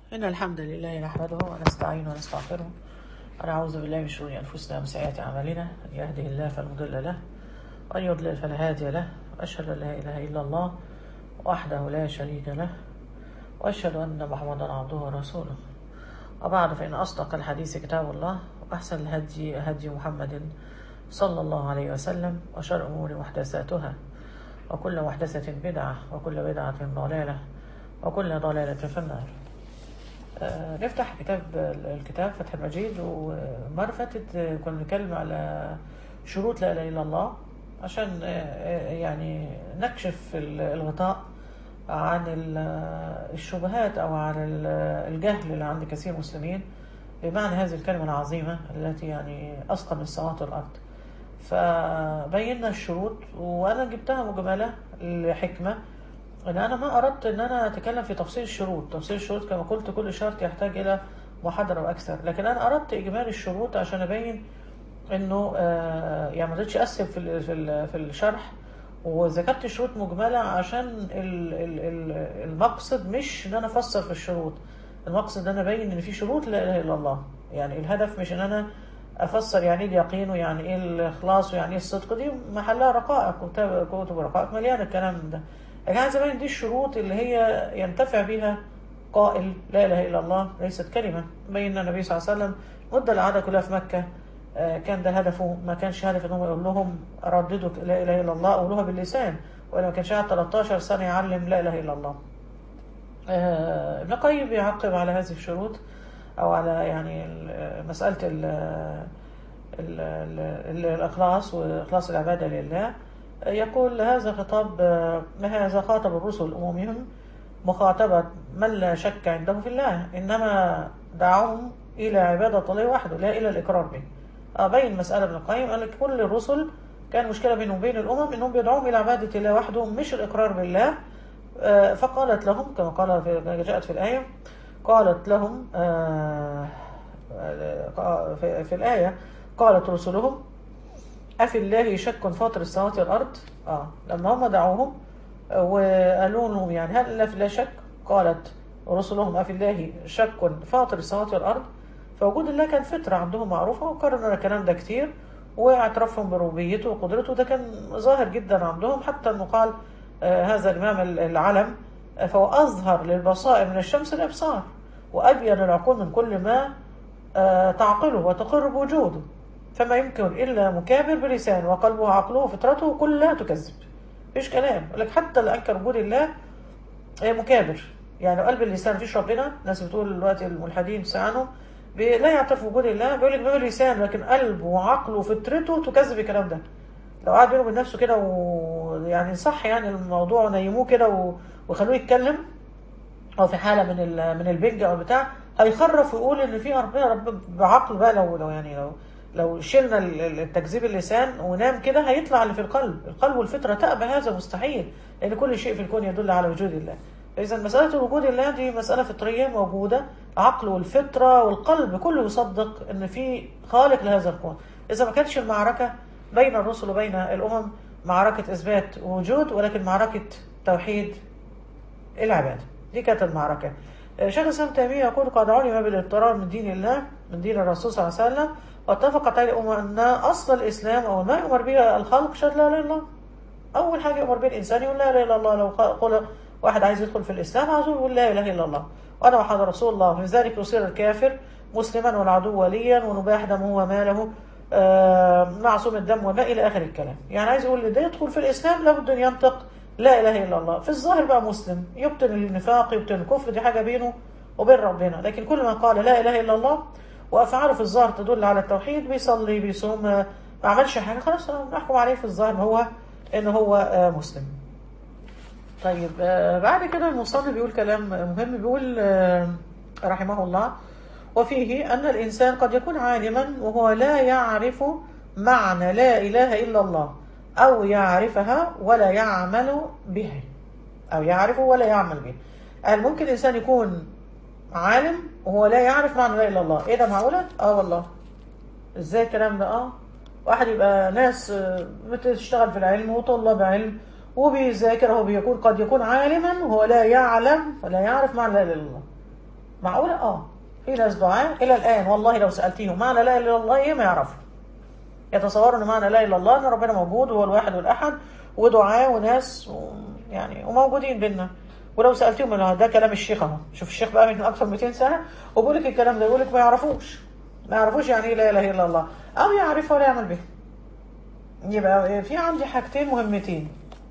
إن الحمد لله نحمده ونستعينه ونستغفره ونعوذ بالله من شرور أنفسنا ومن سيئات أعمالنا من يهده الله فلا مضل له ومن يضلل فلا هادي له وأشهد أن لا إله إلا الله وحده لا شريك له وأشهد أن محمدا عبده ورسوله وبعد فإن أصدق الحديث كتاب الله وأحسن الهدي هدي محمد صلى الله عليه وسلم وشر الأمور محدثاتها وكل محدثة بدعة وكل بدعة ضلالة وكل ضلالة في النار آه، نفتح كتاب الكتاب فتح المجيد ومرة فاتت آه، كنا بنتكلم على شروط لا إله إلا الله عشان آه، آه، يعني نكشف ال- الغطاء عن ال- الشبهات أو عن ال- الجهل اللي عند كثير مسلمين بمعنى هذه الكلمة العظيمة التي يعني أثقل من السماوات والأرض فبينا الشروط وأنا جبتها مجملة لحكمة ان انا ما اردت ان انا اتكلم في تفصيل الشروط تفصيل الشروط كما قلت كل شرط يحتاج الى محاضره واكثر لكن انا اردت اجمالي الشروط عشان ابين انه آه، يعني ما رضيتش اقسم في ال- في ال- في الشرح وذكرت شروط مجمله عشان ال- ال- ال- المقصد مش ان انا افسر في الشروط المقصد ان انا ابين ان في شروط لا اله الا الله يعني الهدف مش ان انا افسر يعني ايه اليقين ويعني ايه الاخلاص ويعني ايه الصدق دي محلها رقائق كتب كتب رقائق مليانه الكلام ده لكن عايز ابين دي الشروط اللي هي ينتفع بها قائل لا اله الا الله ليست كلمه بين النبي صلى الله عليه وسلم مده القعده كلها في مكه آه، كان ده هدفه ما كانش هدف ان هو يقول لهم رددوا لا اله الا الله قولوها باللسان ولا ما كانش قاعد 13 سنه يعلم لا اله الا الله آه، ابن القيم بيعقب على هذه الشروط او على يعني ال- مساله ال ال ال الاخلاص واخلاص العباده لله آه، يقول هذا خطاب آه، هذا خاطب الرسل اممهم مخاطبه من لا شك عنده في الله انما دعوهم الى عباده الله وحده لا الى الاقرار به آه، بين مساله ابن القيم قال لك كل الرسل كان مشكله بينهم وبين الامم انهم بيدعوهم الى عباده الله وحده مش الاقرار بالله آه، فقالت لهم كما قال في جاءت في الآية قالت لهم آه، آه، في في الآية قالت رسلهم أفي الله شك فاطر السماوات والأرض آه لما هم دعوهم آه، وقالوا لهم يعني هل الله في الله شك قالت رسلهم أفي الله شك فاطر السماوات والأرض فوجود الله كان فطرة عندهم معروفة وكررنا الكلام ده كتير واعترافهم بربوبيته وقدرته ده كان ظاهر جدا عندهم حتى انه قال آه، هذا الإمام العلم آه، فهو أظهر للبصائر من الشمس الإبصار وأبين العقول من كل ما آه، تعقله وتقر بوجوده فما يمكن إلا مكابر بلسان وقلبه عقله وفطرته كلها تكذب مفيش كلام يقول لك حتى اللي أنكر وجود الله آه، مكابر يعني قلب اللسان مفيش ربنا ناس بتقول دلوقتي الملحدين سعنوا بي- لا يعترف بوجود الله بيقول لك بيقول لسان لكن قلبه وعقله وفطرته تكذب الكلام ده لو قعد بينه وبين نفسه كده ويعني صح يعني الموضوع ونيموه كده و- وخلوه يتكلم او في حاله من ال- من البنج او بتاع هيخرف ويقول ان في ربنا رب بعقل بقى لو لو يعني لو لو شلنا ال- ال- التكذيب اللسان ونام كده هيطلع اللي في القلب القلب والفطره تأبى هذا مستحيل لان كل شيء في الكون يدل على وجود الله فاذا مساله وجود الله دي مساله فطريه موجوده عقل والفطره والقلب كله يصدق ان في خالق لهذا الكون اذا ما كانتش المعركه بين الرسل وبين الامم معركه اثبات وجود ولكن معركه توحيد العباده دي كانت المعركه آه، شيخ الاسلام تيميه يقول قد علم بالاضطرار من دين الله من دين الرسول صلى الله عليه وسلم واتفقت عليه الامه ان اصل الاسلام او ما يؤمر به الخلق شهاده لا اله الا الله اول حاجه يؤمر به الانسان يقول لا اله الا الله لو قال واحد عايز يدخل في الاسلام عاوز يقول لا اله الا الله وانا محمد رسول الله لذلك يصير الكافر مسلما والعدو وليا ونباح دمه وماله آه، معصوم الدم وما الى اخر الكلام يعني عايز يقول ده يدخل في الاسلام لابد ان ينطق لا اله الا الله في الظاهر بقى مسلم يبطن النفاق يبطن الكفر دي حاجه بينه وبين ربنا لكن كل من قال لا اله الا الله وافعاله في الظاهر تدل على التوحيد بيصلي بيصوم آه، ما عملش حاجه خلاص نحكم عليه في الظاهر هو ان هو آه، مسلم طيب آه، بعد كده المصنف بيقول كلام مهم بيقول آه، رحمه الله وفيه أن الإنسان قد يكون عالما وهو لا يعرف معنى لا إله إلا الله أو يعرفها ولا يعمل به أو يعرف ولا يعمل به قال ممكن الإنسان يكون عالم وهو لا يعرف معنى لا إله إلا الله إيه ده معقولة؟ آه والله إزاي الكلام ده؟ آه واحد يبقى ناس آه، بتشتغل في العلم وطلاب علم وبيذاكر هو بيكون قد يكون عالما وهو لا يعلم ولا يعرف معنى لا اله الا الله معقولة اه في ناس دعاء الى الان والله لو سألتيهم معنى لا اله الا الله ايه ما يعرفوا يتصوروا ان معنى لا اله الا الله ان ربنا موجود وهو الواحد والاحد ودعاء وناس و يعني وموجودين بينا ولو سالتهم إن ده كلام الشيخ اهو شوف الشيخ بقى من اكثر من 200 سنه وبيقول لك الكلام ده يقول لك ما يعرفوش ما يعرفوش يعني ايه لا اله الا الله او يعرفه ولا يعمل به يبقى في عندي حاجتين مهمتين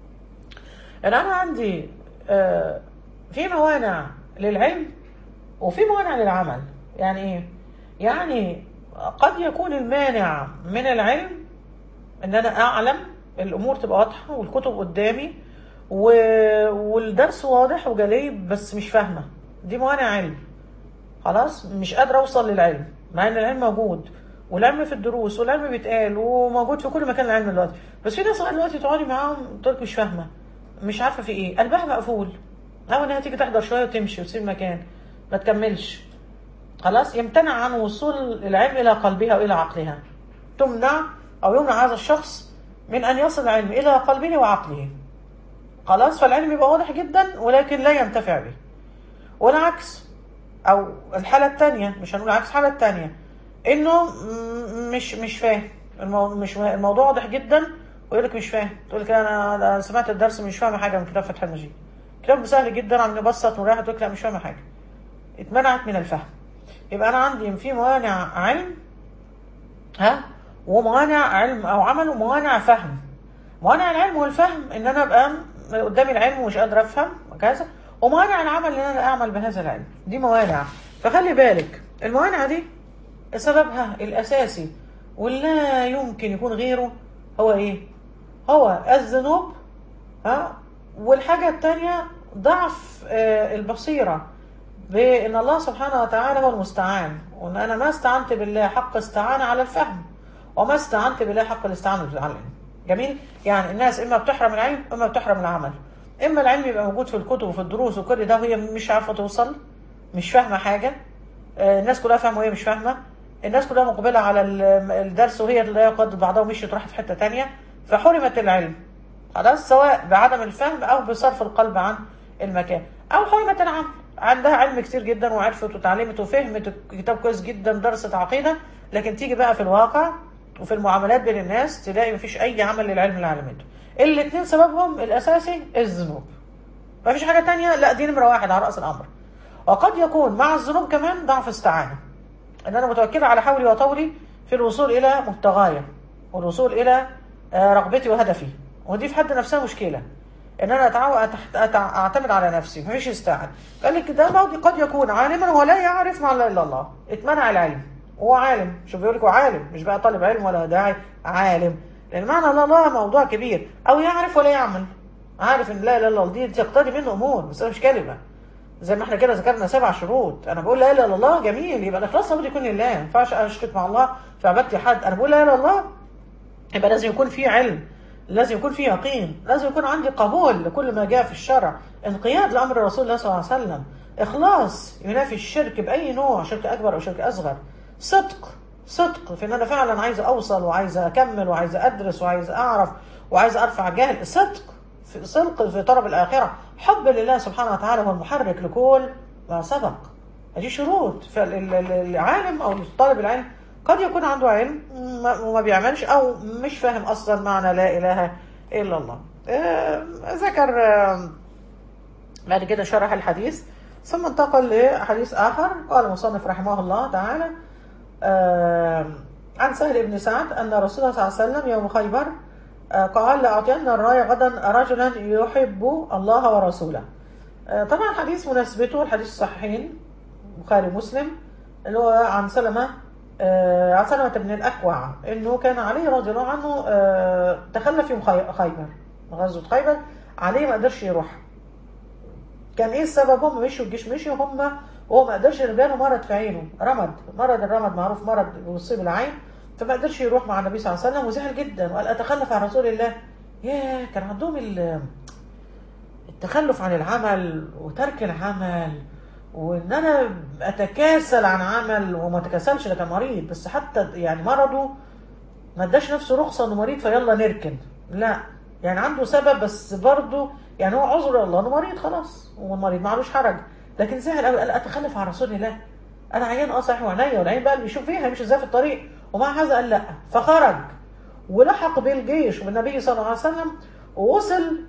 ان انا عندي آه، في موانع للعلم وفي موانع للعمل يعني ايه يعني قد يكون المانع من العلم ان انا اعلم الامور تبقى واضحه والكتب قدامي و... والدرس واضح وجلي بس مش فاهمه دي موانع علم خلاص مش قادره اوصل للعلم مع ان العلم موجود والعلم في الدروس والعلم بيتقال وموجود في كل مكان العلم دلوقتي بس في ناس لغاية دلوقتي تقعدي معاهم تقول لك مش فاهمه مش عارفه في ايه قلبها مقفول او انها تيجي تحضر شويه وتمشي وتسيب المكان ما تكملش خلاص يمتنع عن وصول العلم الى قلبها والى عقلها تمنع او يمنع هذا الشخص من ان يصل العلم الى قلبه وعقله خلاص فالعلم يبقى واضح جدا ولكن لا ينتفع به والعكس او الحاله الثانيه مش هنقول عكس الحاله الثانيه انه م- مش مش فاهم المو... مش الموضوع واضح جدا ويقول لك مش فاهم تقول لك انا أنا سمعت الدرس مش فاهم حاجه من كتاب فتح المجيد كتاب سهل جدا عم نبسط ونريح تقول لك لا مش فاهم حاجه اتمنعت من الفهم يبقى انا عندي في موانع علم ها وموانع علم او عمل وموانع فهم موانع العلم والفهم ان انا ابقى قدامي العلم ومش قادر افهم وكذا وموانع العمل ان انا اعمل بهذا العلم دي موانع فخلي بالك الموانع دي سببها الاساسي ولا يمكن يكون غيره هو ايه هو الذنوب ها والحاجة التانية ضعف آه، البصيرة بأن الله سبحانه وتعالى هو المستعان وأن أنا ما استعنت بالله حق استعانة على الفهم وما استعنت بالله حق الاستعانة على العلم جميل يعني الناس إما بتحرم العلم إما بتحرم العمل إما العلم يبقى موجود في الكتب وفي الدروس وكل ده وهي مش عارفة توصل مش فاهمة حاجة آه، الناس كلها فاهمة وهي مش فاهمة الناس كلها مقبلة على ال- الدرس وهي لا يقد بعضها ومشيت راحت في حتة تانية فحرمت العلم خلاص سواء بعدم الفهم او بصرف القلب عن المكان او حرمت العمل عندها علم كتير جدا وعرفت وتعلمت وفهمت الكتاب كويس جدا درست عقيده لكن تيجي بقى في الواقع وفي المعاملات بين الناس تلاقي مفيش اي عمل للعلم اللي علمته الاثنين سببهم الاساسي الذنوب مفيش حاجه تانية لا دي نمره واحد على راس الامر وقد يكون مع الذنوب كمان ضعف استعانه ان انا متوكله على حولي وطولي في الوصول الى مبتغايا والوصول الى آه، رغبتي وهدفي ودي في حد نفسها مشكله ان انا أتعو... أتحت... أتع... اعتمد على نفسي مفيش استعان قال لك ده برضه قد يكون عالما ولا يعرف ما لا الا الله اتمنع العلم هو عالم شوف بيقول لك هو عالم مش بقى طالب علم ولا داعي عالم لان معنى لا الله موضوع كبير او يعرف ولا يعمل عارف ان لا اله الا الله دي تقتضي منه امور بس هي مش كلمه زي ما احنا كده ذكرنا سبع شروط انا بقول لا اله الا الله جميل يبقى الاخلاص لابد يكون لله ما ينفعش اشرك مع الله في عبادتي حد انا بقول لا اله الا الله يبقى لازم يكون في علم لازم يكون في يقين لازم يكون عندي قبول لكل ما جاء في الشرع انقياد لامر رسول الله صلى الله عليه وسلم اخلاص ينافي الشرك باي نوع شرك اكبر او شرك اصغر صدق صدق في ان انا فعلا عايز اوصل وعايز اكمل وعايز ادرس وعايز اعرف وعايز ارفع جهل صدق في صدق في طلب الاخره حب لله سبحانه وتعالى هو المحرك لكل ما سبق دي شروط فالعالم او طالب العلم قد يكون عنده علم ما- وما بيعملش او مش فاهم اصلا معنى لا اله الا الله آه، ذكر آه، بعد كده شرح الحديث ثم انتقل لحديث اخر قال المصنف رحمه الله تعالى آه، عن سهل بن سعد ان رسول الله صلى الله عليه وسلم يوم خيبر آه، قال لاعطين الرايه غدا رجلا يحب الله ورسوله آه، طبعا حديث مناسبته الحديث الصحيحين بخاري ومسلم اللي هو عن سلمة آه، عن سلمة بن الأكوع إنه كان علي رضي الله عنه آه، تخلف يوم خي- خيبر غزوة خيبر عليه ما قدرش يروح كان ايه السبب هم مشوا الجيش مشوا هم وهو ما قدرش رجاله مرض في عينه رمد مرض الرمد معروف مرض بيصيب العين فما قدرش يروح مع النبي صلى الله عليه وسلم وزعل جدا وقال اتخلف عن رسول الله ياه كان عندهم ال- التخلف عن العمل وترك العمل وان انا اتكاسل عن عمل وما اتكاسلش ده كان مريض بس حتى يعني مرضه ما اداش نفسه رخصه انه مريض فيلا نركن لا يعني عنده سبب بس برضه يعني هو عذر الله انه مريض خلاص هو مريض معلوش حرج لكن زعل قوي قال اتخلف عن رسول الله انا عيان اه صحيح وعينيا والعين بقى اللي بيشوف فيها هيمشي ازاي في الطريق ومع هذا قال لا فخرج ولحق بالجيش والنبي صلى الله عليه وسلم ووصل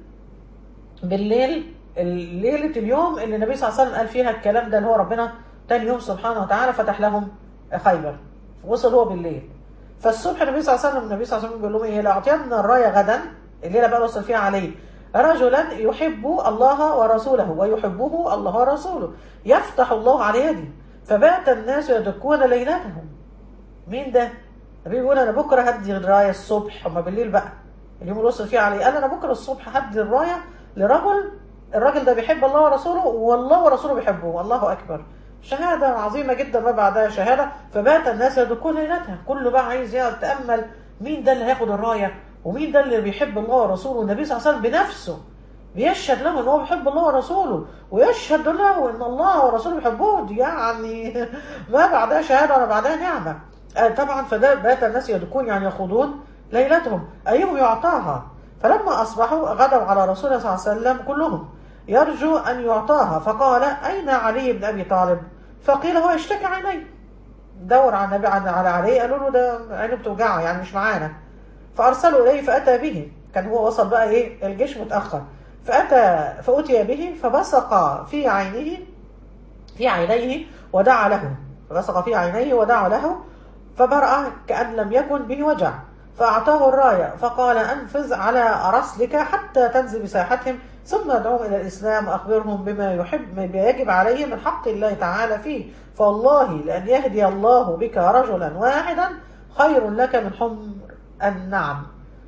بالليل ليله اليوم اللي النبي صلى الله عليه وسلم قال فيها الكلام ده اللي هو ربنا تاني يوم سبحانه وتعالى فتح لهم خيبر وصل هو بالليل فالصبح النبي صلى الله عليه وسلم النبي صلى الله عليه وسلم بيقول لهم ايه لاعطينا الرايه غدا الليله بقى وصل فيها عليه رجلا يحب الله ورسوله ويحبه الله ورسوله يفتح الله على يدي فبات الناس يدكون ليلتهم مين ده؟ النبي بيقول انا بكره هدي الرايه الصبح اما بالليل بقى اليوم اللي وصل فيه عليه قال انا بكره الصبح هدي الرايه لرجل الراجل ده بيحب الله ورسوله والله ورسوله بيحبه الله اكبر شهاده عظيمه جدا ما بعدها شهاده فبات الناس يدكون ليلتها كله بقى عايز يتامل مين ده اللي هياخد الرايه ومين ده اللي بيحب الله ورسوله النبي صلى الله عليه وسلم بنفسه بيشهد له ان هو بيحب الله ورسوله ويشهد له ان الله ورسوله بيحبوه دي يعني ما بعدها شهاده ولا بعدها نعمه طبعا فده بات الناس يدكون يعني يخوضون ليلتهم ايهم يعطاها فلما اصبحوا غدوا على رسول الله صلى الله عليه وسلم كلهم يرجو ان يعطاها فقال اين علي بن ابي طالب فقيل هو يشتكي عينيه دور على النبي على علي قالوا له ده عينه بتوجعه يعني مش معانا فارسلوا اليه فاتى به كان هو وصل بقى ايه الجيش متاخر فاتى فاتي به فبصق في عينه في عينيه ودعا له فبصق في عينيه ودعا له فبرأ كأن لم يكن به وجع فأعطاه الراية فقال أنفذ على رسلك حتى تنزل بساحتهم ثم ادعوهم إلى الإسلام وأخبرهم بما يحب بما يجب عليه من حق الله تعالى فيه فوالله لأن يهدي الله بك رجلا واحدا خير لك من حمر النعم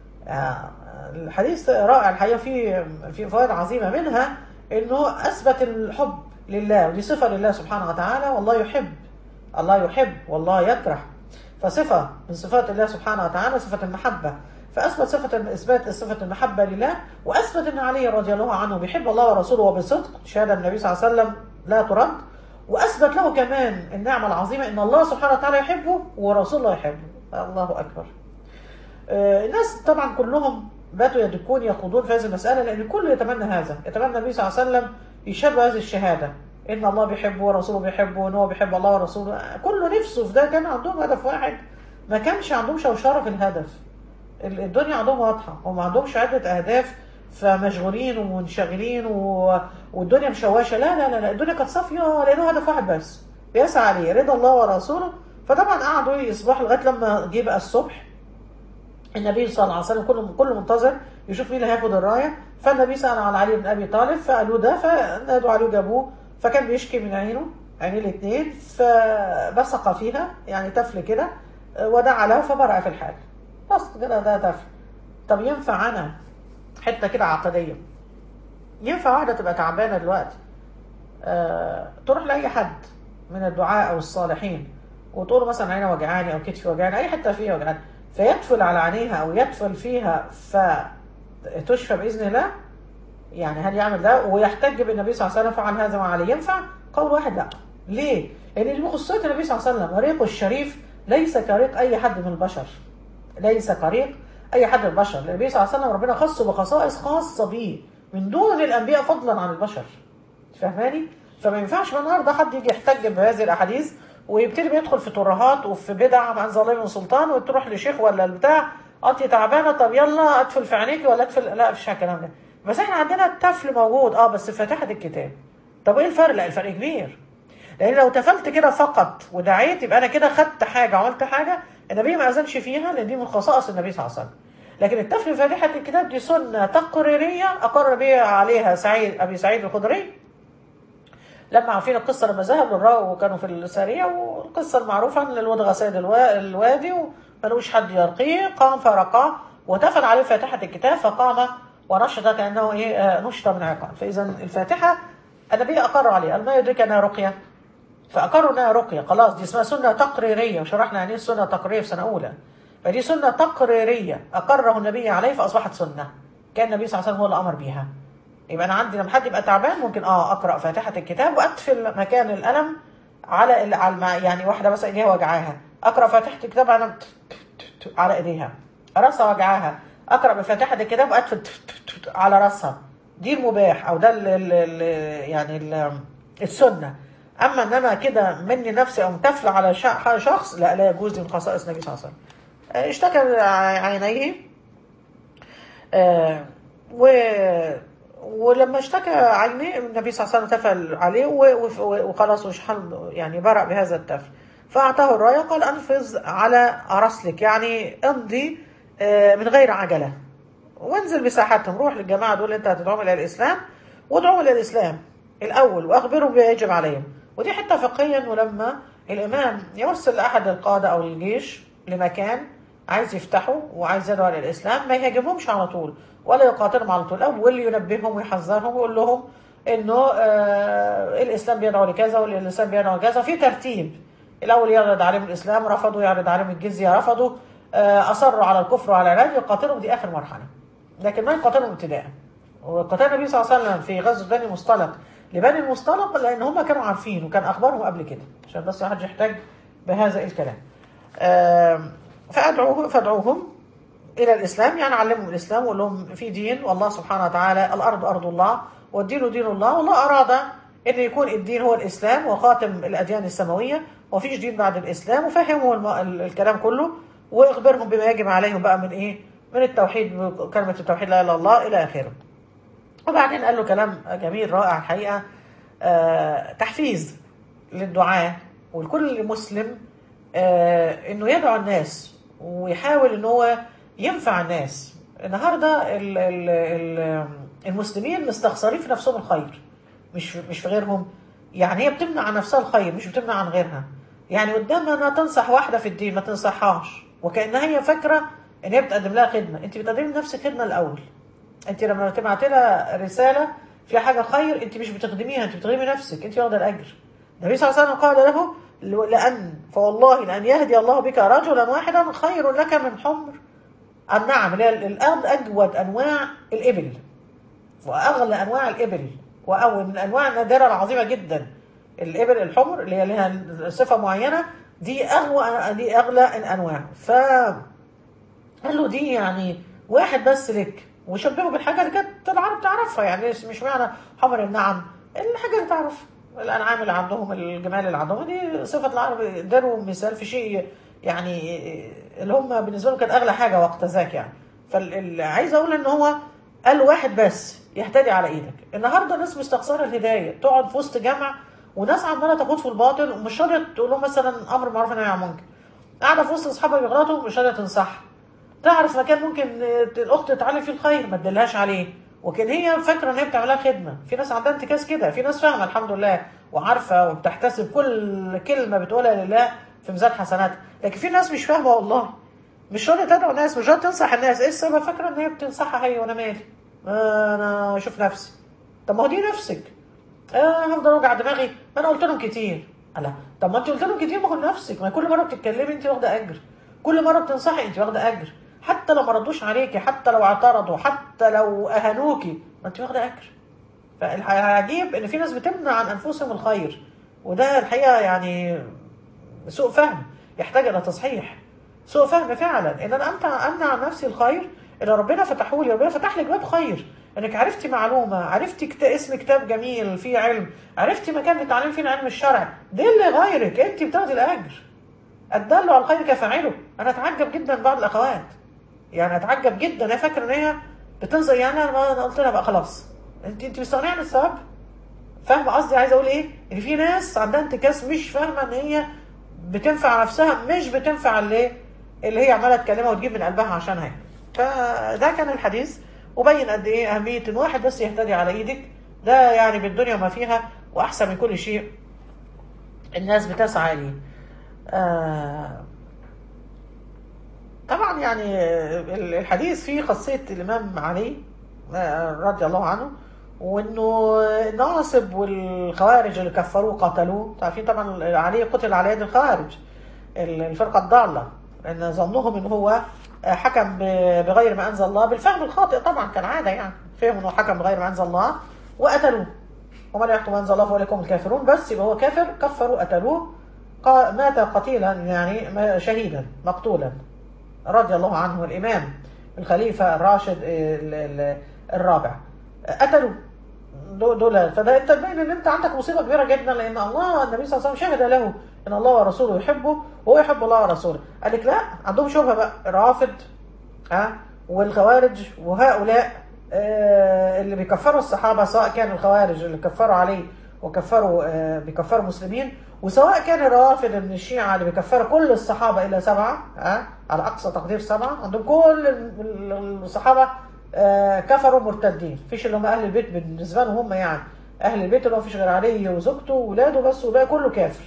الحديث رائع الحقيقة في في فوائد عظيمة منها إنه أثبت الحب لله ودي صفة لله سبحانه وتعالى والله يحب الله يحب والله يكره فصفة من صفات الله سبحانه وتعالى صفة المحبة فأثبت صفة إثبات صفة المحبة لله وأثبت أن علي رضي الله عنه بيحب الله ورسوله وبصدق شهادة النبي صلى الله عليه وسلم لا ترد وأثبت له كمان النعمة العظيمة أن الله سبحانه وتعالى يحبه ورسوله يحبه الله أكبر الناس طبعا كلهم باتوا يدكون يخوضون في هذه المسألة لأن الكل يتمنى هذا يتمنى النبي صلى الله عليه وسلم يشهد هذه الشهادة ان الله بيحبه ورسوله بيحبه وان هو بيحب الله ورسوله كله نفسه في ده كان عندهم هدف واحد ما كانش عندهم شوشره في الهدف الدنيا عندهم واضحه وما عندهمش عده اهداف فمشغولين ومنشغلين و... والدنيا مشوشه لا لا لا, لا. الدنيا كانت صافيه لانه هدف واحد بس بيسعى عليه رضا الله ورسوله فطبعا قعدوا يصبحوا لغايه لما جه بقى الصبح النبي صلى الله عليه وسلم كله كله منتظر يشوف مين اللي هياخد الرايه فالنبي سال على علي بن ابي طالب فقالوا ده فنادوا عليه جابوه فكان بيشكي من عينه عينيه الاثنين فبصق فيها يعني تفل كده ودعا له فبرأ في الحال بس كده ده تفل طب ينفع انا حته كده عقديه ينفع واحده تبقى تعبانه دلوقتي أه تروح لاي حد من الدعاء او الصالحين وتقول مثلا عيني وجعاني او كتفي وجعاني اي حته فيها وجعاني فيدفل على عينيها او يدفل فيها فتشفى باذن الله يعني هل يعمل ده ويحتج بالنبي صلى الله عليه وسلم فعل هذا مع علي ينفع؟ قول واحد لا ليه؟ لان دي خصوصيه النبي صلى الله عليه وسلم ريقه الشريف ليس كريق اي حد من البشر ليس كريق اي حد من البشر النبي صلى الله عليه وسلم ربنا خصه بخصائص خاصه به من دون الانبياء فضلا عن البشر فاهماني؟ فما ينفعش النهارده حد يجي يحتج بهذه الاحاديث ويبتدي بيدخل في ترهات وفي بدع ما انزل الله من سلطان وتروح لشيخ ولا البتاع انت تعبانه طب يلا ادفل في عينيكي ولا ادفل لا مفيش الكلام ده بس احنا عندنا التفل موجود اه بس فاتحه الكتاب طب ايه الفرق لا الفرق كبير لان لو تفلت كده فقط ودعيت يبقى انا كده خدت حاجه عملت حاجه النبي ما اذنش فيها لان دي من خصائص النبي صلى الله عليه وسلم لكن التفل فاتحه الكتاب دي سنه تقريريه اقر بها عليها سعيد ابي سعيد الخدري لما عارفين القصه لما ذهب للراء وكانوا في السريه والقصه المعروفه ان الوضع سيد الوادي وملوش حد يرقيه قام فرقاه وتفل عليه فاتحه الكتاب فقام ونشط كانه ايه نشط من عقال فاذا الفاتحه النبي اقر عليها قال ما يدرك انها رقيه فاقروا انها رقيه خلاص دي اسمها سنه تقريريه وشرحنا يعني ايه سنه تقريريه في سنه اولى فدي سنه تقريريه اقره النبي عليه فاصبحت سنه كان النبي صلى الله عليه وسلم هو اللي امر بيها يبقى انا عندي لما حد يبقى تعبان ممكن اه اقرا فاتحه الكتاب وادفل مكان الالم على على يعني واحده مثلا ايديها وجعاها اقرا فاتحه الكتاب على على ايديها راسها وجعاها اقرا بفاتحه الكتاب وادفل على راسها دي المباح او ده ال ال ال يعني ال السنه اما انما كده مني نفسي او متفل على شا- شخص لا لا يجوز دي من خصائص النبي صلى الله عليه وسلم آه، اشتكى عينيه آه، و ولما اشتكى عينيه النبي صلى الله عليه وسلم تفل عليه و- و- وخلاص وشحن يعني برأ بهذا التفل فأعطاه الراية قال أنفذ على رسلك يعني امضي آه، من غير عجلة وانزل بساحتهم روح للجماعة دول اللي انت هتدعوهم إلى الإسلام وادعوهم إلى الإسلام الأول وأخبرهم بما يجب عليهم ودي حتة فقهيا ولما الإمام يرسل أحد القادة أو الجيش لمكان عايز يفتحه وعايز يدعو إلى الإسلام ما يهاجمهمش على طول ولا يقاتلهم على طول الأول ينبههم ويحذرهم ويقول لهم إنه آه الإسلام بيدعو لكذا والإسلام بيدعو لكذا في ترتيب الأول يعرض عليهم الإسلام رفضوا يعرض عليهم الجزية رفضوا آه أصروا على الكفر وعلى العناد يقاتلهم دي آخر مرحلة لكن ما يقاتلهم ابتداء وقتال النبي صلى الله عليه وسلم في غزوة بني المصطلق لبني المصطلق لأن هم كانوا عارفين وكان أخبارهم قبل كده عشان بس واحد يحتاج بهذا الكلام آم، فأدعوه فادعوهم إلى الإسلام يعني علمهم الإسلام وقول لهم في دين والله سبحانه وتعالى الأرض أرض الله والدين دين الله والله أراد أن يكون الدين هو الإسلام وخاتم الأديان السماوية ومفيش دين بعد الإسلام وفهموا الم- ال- الكلام كله وإخبرهم بما يجب عليهم بقى من إيه من التوحيد كلمة التوحيد لا إله إلا الله إلى آخره وبعدين قال له كلام جميل رائع الحقيقة آه، تحفيز للدعاة ولكل مسلم آه، انه يدعو الناس ويحاول ان هو ينفع الناس النهارده ال- ال- ال- المسلمين مستخسرين في نفسهم الخير مش مش في غيرهم يعني هي بتمنع عن نفسها الخير مش بتمنع عن غيرها يعني قدامها انها تنصح واحده في الدين ما تنصحهاش وكانها هي فاكره ان هي بتقدم لها خدمه انت بتقدمي لنفسك خدمه الاول انت لما تبعت لها رساله فيها حاجه خير انت مش بتخدميها انت بتخدمي نفسك انت واخده الاجر النبي صلى الله عليه وسلم قال له لان فوالله لان يهدي الله بك رجلا واحدا خير لك من حمر النعم اللي هي الارض اجود انواع الابل واغلى انواع الابل واول من الانواع النادره العظيمه جدا الابل الحمر اللي هي لها صفه معينه دي اغلى دي اغلى الانواع ف قال له دي يعني واحد بس لك وشبهه بالحاجه اللي كانت العرب تعرفها يعني مش مش معنى حمر النعم الحاجه اللي تعرف الانعام اللي عندهم الجمال اللي عندهم دي صفه العرب اداروا مثال في شيء يعني اللي هم بالنسبه لهم كانت اغلى حاجه وقت ذاك يعني فعايز اقول ان هو قال واحد بس يهتدي على ايدك النهارده ناس مستخسره الهدايه تقعد في وسط جامع وناس عماله تخوض في الباطل ومش راضيه تقول لهم مثلا امر معروف نهي عن منكر قاعده في وسط اصحابها بيغلطوا مش راضيه تنصحها تعرف مكان ممكن الاخت تتعلم فيه الخير ما تدلهاش عليه وكان هي فاكره ان هي بتعملها خدمه في ناس عندها انتكاس كده في ناس فاهمه الحمد لله وعارفه وبتحتسب كل كلمه بتقولها لله في ميزان حسناتها لكن في ناس مش فاهمه والله مش راضيه تدعو الناس مش راضيه تنصح الناس ايه السبب فاكره ان هي بتنصحها هي وانا مالي آه انا اشوف نفسي طب ما هو دي نفسك آه هفضل اوجع دماغي ما انا قلت لهم كتير لا طب ما انت قلت لهم كتير ما هو نفسك ما كل مره بتتكلمي انت واخده اجر كل مره بتنصحي انت واخده اجر حتى لو ما ردوش عليكي حتى لو اعترضوا حتى لو اهانوكي ما انت واخده اجر فالعجيب ان في ناس بتمنع عن انفسهم الخير وده الحقيقه يعني سوء فهم يحتاج الى تصحيح سوء فهم فعلا ان انا امنع امنع عن نفسي الخير اللي ربنا فتحه لي ربنا فتح لك باب خير انك عرفتي معلومه عرفتي كت... اسم كتاب جميل فيه علم عرفتي مكان بتعلم فيه علم الشرع ده اللي غيرك انت بتاخدي الاجر الدل على الخير كفاعله انا اتعجب جدا بعض الاخوات يعني اتعجب جدا انا فاكره ان هي بتنظر يعني انا انا قلت لها بقى خلاص انت انت مستغنيه عن الثواب فاهمه قصدي عايزه اقول ايه ان في ناس عندها انتكاس مش فاهمه ان هي بتنفع نفسها مش بتنفع اللي اللي هي عماله تكلمها وتجيب من قلبها عشانها هي فده كان الحديث وبين قد ايه اهميه ان واحد بس يهتدي على ايدك ده يعني بالدنيا وما فيها واحسن من كل شيء الناس بتسعى ليه آه طبعا يعني الحديث فيه خاصيه الامام علي رضي الله عنه وانه الناصب والخوارج اللي كفروه قتلوه عارفين طبعا علي قتل على يد الخوارج الفرقه الضاله لان ظنهم ان هو حكم بغير ما انزل الله بالفهم الخاطئ طبعا كان عاده يعني فهم انه حكم بغير ما انزل الله وقتلوه وما لا يحكم انزل الله فاولئك هم الكافرون بس يبقى هو كافر كفروا قتلوه مات قتيلا يعني شهيدا مقتولا رضي الله عنه الامام الخليفه الراشد الرابع قتلوا دول دول- فده انت تبين ان انت عندك مصيبه كبيره جدا لان الله النبي صلى الله عليه وسلم شهد له ان الله ورسوله يحبه وهو يحب الله ورسوله قال لك لا عندهم شبهه بقى رافض ها والخوارج وهؤلاء آه، اللي بيكفروا الصحابه سواء كان الخوارج اللي كفروا عليه وكفروا آه، بيكفروا مسلمين وسواء كان الرافض من الشيعه اللي بيكفروا كل الصحابه الا سبعه ها على اقصى تقدير سبعه عندهم كل ال- الصحابه آه، كفروا مرتدين مفيش اللي هم اهل البيت بالنسبه لهم هم يعني اهل البيت اللي هو مفيش غير علي وزوجته واولاده بس والباقي كله كافر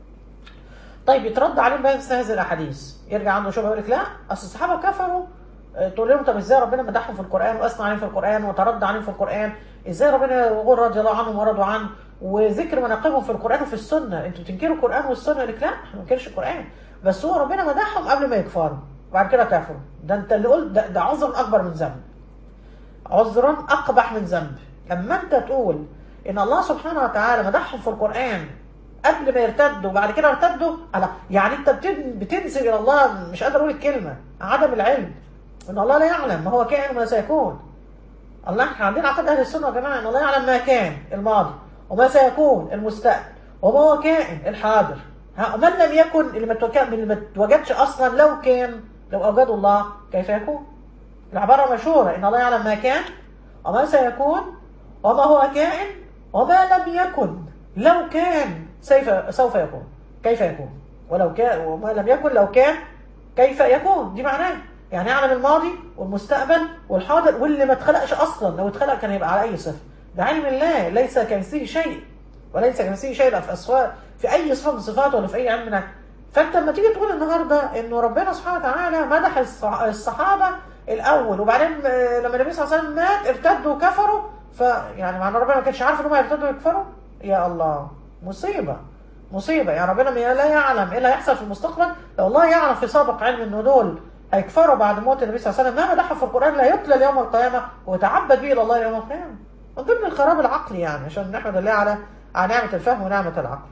طيب يترد عليهم بقى مثل هذه الاحاديث يرجع عنده شبهه يقول لك لا اصل الصحابه كفروا آه، تقول لهم طب ازاي ربنا مدحهم في القران واثنى عليهم في القران وترد عليهم في القران ازاي ربنا يقول رضي الله عنهم ورضوا عنه وذكر مناقبهم في القران وفي السنه انتوا بتنكروا القران والسنه يقول لك لا احنا ما بننكرش القران بس هو ربنا مدحهم قبل ما يكفروا وبعد كده كفروا ده انت اللي قلت ده, ده عذر اكبر من ذنب عذرا اقبح من ذنب لما انت تقول ان الله سبحانه وتعالى مدحهم في القران قبل ما يرتدوا وبعد كده ارتدوا ألا يعني انت بتن- بتنسب الى الله مش قادر اقول الكلمه عدم العلم ان الله لا يعلم ما هو كائن وما سيكون الله احنا عندنا عقيده اهل السنه يا جماعه ان الله يعلم ما كان الماضي وما سيكون المستقبل وما هو كائن الحاضر ها ومن لم يكن اللي ما توك- اللي ما توجدش اصلا لو كان لو اوجده الله كيف يكون؟ العباره مشهوره ان الله يعلم ما كان وما سيكون وما هو كائن وما لم يكن لو كان سيف سوف يكون كيف يكون ولو كان وما لم يكن لو كان كيف يكون دي معناه يعني يعلم الماضي والمستقبل والحاضر واللي ما اتخلقش اصلا لو اتخلق كان يبقى على اي صفه ده علم الله ليس كمثله شيء وليس كمثله شيء لا في أسواء في اي صفه من صفاته ولا في اي علم منها فانت لما تيجي تقول النهارده انه ربنا سبحانه وتعالى مدح الصح- الصحابه الاول وبعدين آه، لما النبي صلى الله عليه وسلم مات ارتدوا وكفروا فيعني معنى ربنا ما كانش عارف ان هم يرتدوا ويكفروا يا الله مصيبه مصيبه يعني ربنا ما- لا يعلم ايه اللي هيحصل في المستقبل لو الله يعلم في سابق علم ان دول هيكفروا بعد موت النبي صلى الله عليه وسلم ما مدحه في القران لا يتلى يوم القيامه ويتعبد به الى الله يوم القيامه من ضمن الخراب العقلي يعني عشان نحمد الله على على نعمه الفهم ونعمه العقل.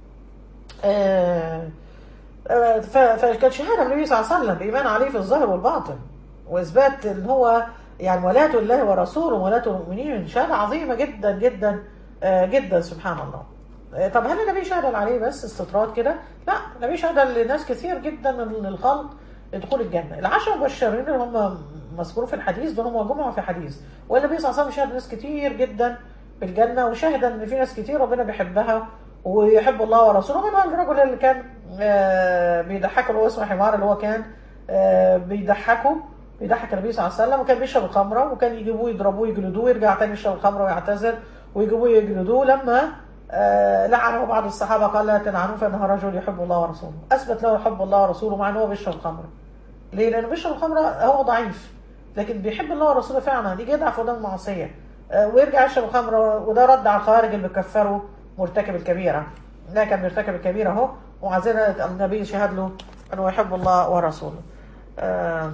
آه آه، ف- فكانت شهاده النبي صلى الله عليه وسلم بايمان عليه في الظاهر والباطن واثبات ان هو يعني ولاة الله ورسوله ولاة المؤمنين شهاده عظيمه جدا جدا آه، جدا سبحان الله. آه، طب هل النبي شهد عليه بس استطراد كده؟ لا النبي شهد لناس كثير جدا من الخلق دخول الجنه، العشر المبشرين اللي هم مذكورون في الحديث دول هم جمعوا في حديث، والنبي صلى الله عليه وسلم شهد ناس كتير جدا بالجنه وشهد ان في ناس كتير ربنا بيحبها ويحب الله ورسوله منهم الرجل اللي كان آه، بيضحكه اللي هو اسمه حمار اللي هو كان آه، بيضحكه بيضحك النبي صلى الله عليه وسلم وكان بيشرب الخمره وكان يجيبوه يضربوه يجلدوه ويرجع تاني يشرب الخمره ويعتذر ويجيبوه يجلدوه لما آه، لعنه بعض الصحابه قال لا تلعنوه فانه رجل يحب الله ورسوله اثبت له حب الله ورسوله مع ان هو بيشرب الخمره ليه؟ لانه بيشرب الخمره هو ضعيف لكن بيحب الله ورسوله فعلا دي يضعف قدام المعصيه آه، ويرجع يشرب الخمره وده رد على الخوارج اللي بيكفروا مرتكب الكبيره ده كان بيرتكب الكبيره اهو ومع ذلك النبي شهد له انه يحب الله ورسوله آم،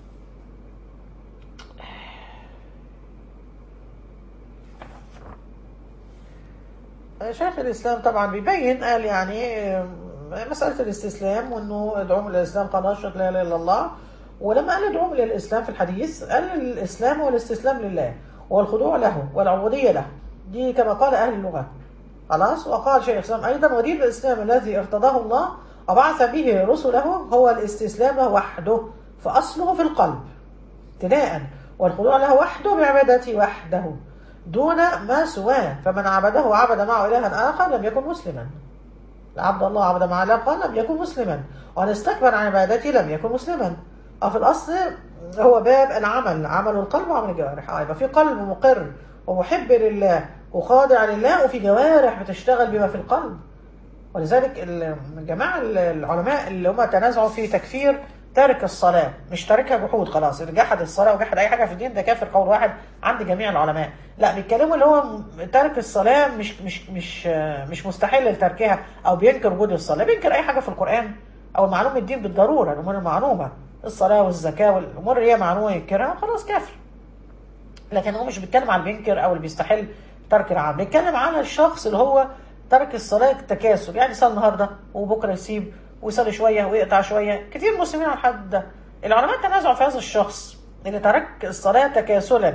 شيخ الاسلام طبعا بيبين قال يعني آم، مساله الاستسلام وانه ادعوهم الى الاسلام قال اشهد لا اله الا الله ولما قال ادعوهم الى الاسلام في الحديث قال الاسلام هو الاستسلام لله والخضوع له والعبوديه له دي كما قال اهل اللغه خلاص وقال شيخ الاسلام ايضا ودين الاسلام الذي ارتضاه الله وبعث به رسله هو الاستسلام له وحده فاصله في القلب ابتداء والخضوع له وحده بعبادته وحده دون ما سواه فمن عبده وعبد معه إلها آخر لم يكن مسلما عبد الله عبد مع الله قال لم يكن مسلما وأن استكبر عن عبادته لم يكن مسلما أو في الأصل هو باب العمل عمل القلب وعمل الجوارح آه، يبقى في قلب مقر ومحب لله وخاضع لله وفي جوارح بتشتغل بما في القلب ولذلك ال- الجماعة العلماء اللي هم تنازعوا في تكفير تارك الصلاة مش تاركها جحود خلاص اللي جحد الصلاة وجحد أي حاجة في الدين ده كافر قول واحد عند جميع العلماء لا بيتكلموا اللي هو تارك الصلاة مش مش مش مش مستحيل لتركها أو بينكر وجود الصلاة بينكر أي حاجة في القرآن أو معلوم الدين بالضرورة الأمور المعلومة الصلاة والزكاة والأمور اللي هي معلومة ينكرها خلاص كافر لكن هو مش بيتكلم على اللي بينكر او اللي بيستحل ترك العام بيتكلم على الشخص اللي هو ترك الصلاه تكاسل يعني يصلي النهارده وبكره يسيب ويصلي شويه ويقطع شويه كتير مسلمين على الحد ده العلماء تنازعوا في هذا الشخص اللي ترك الصلاه تكاسلا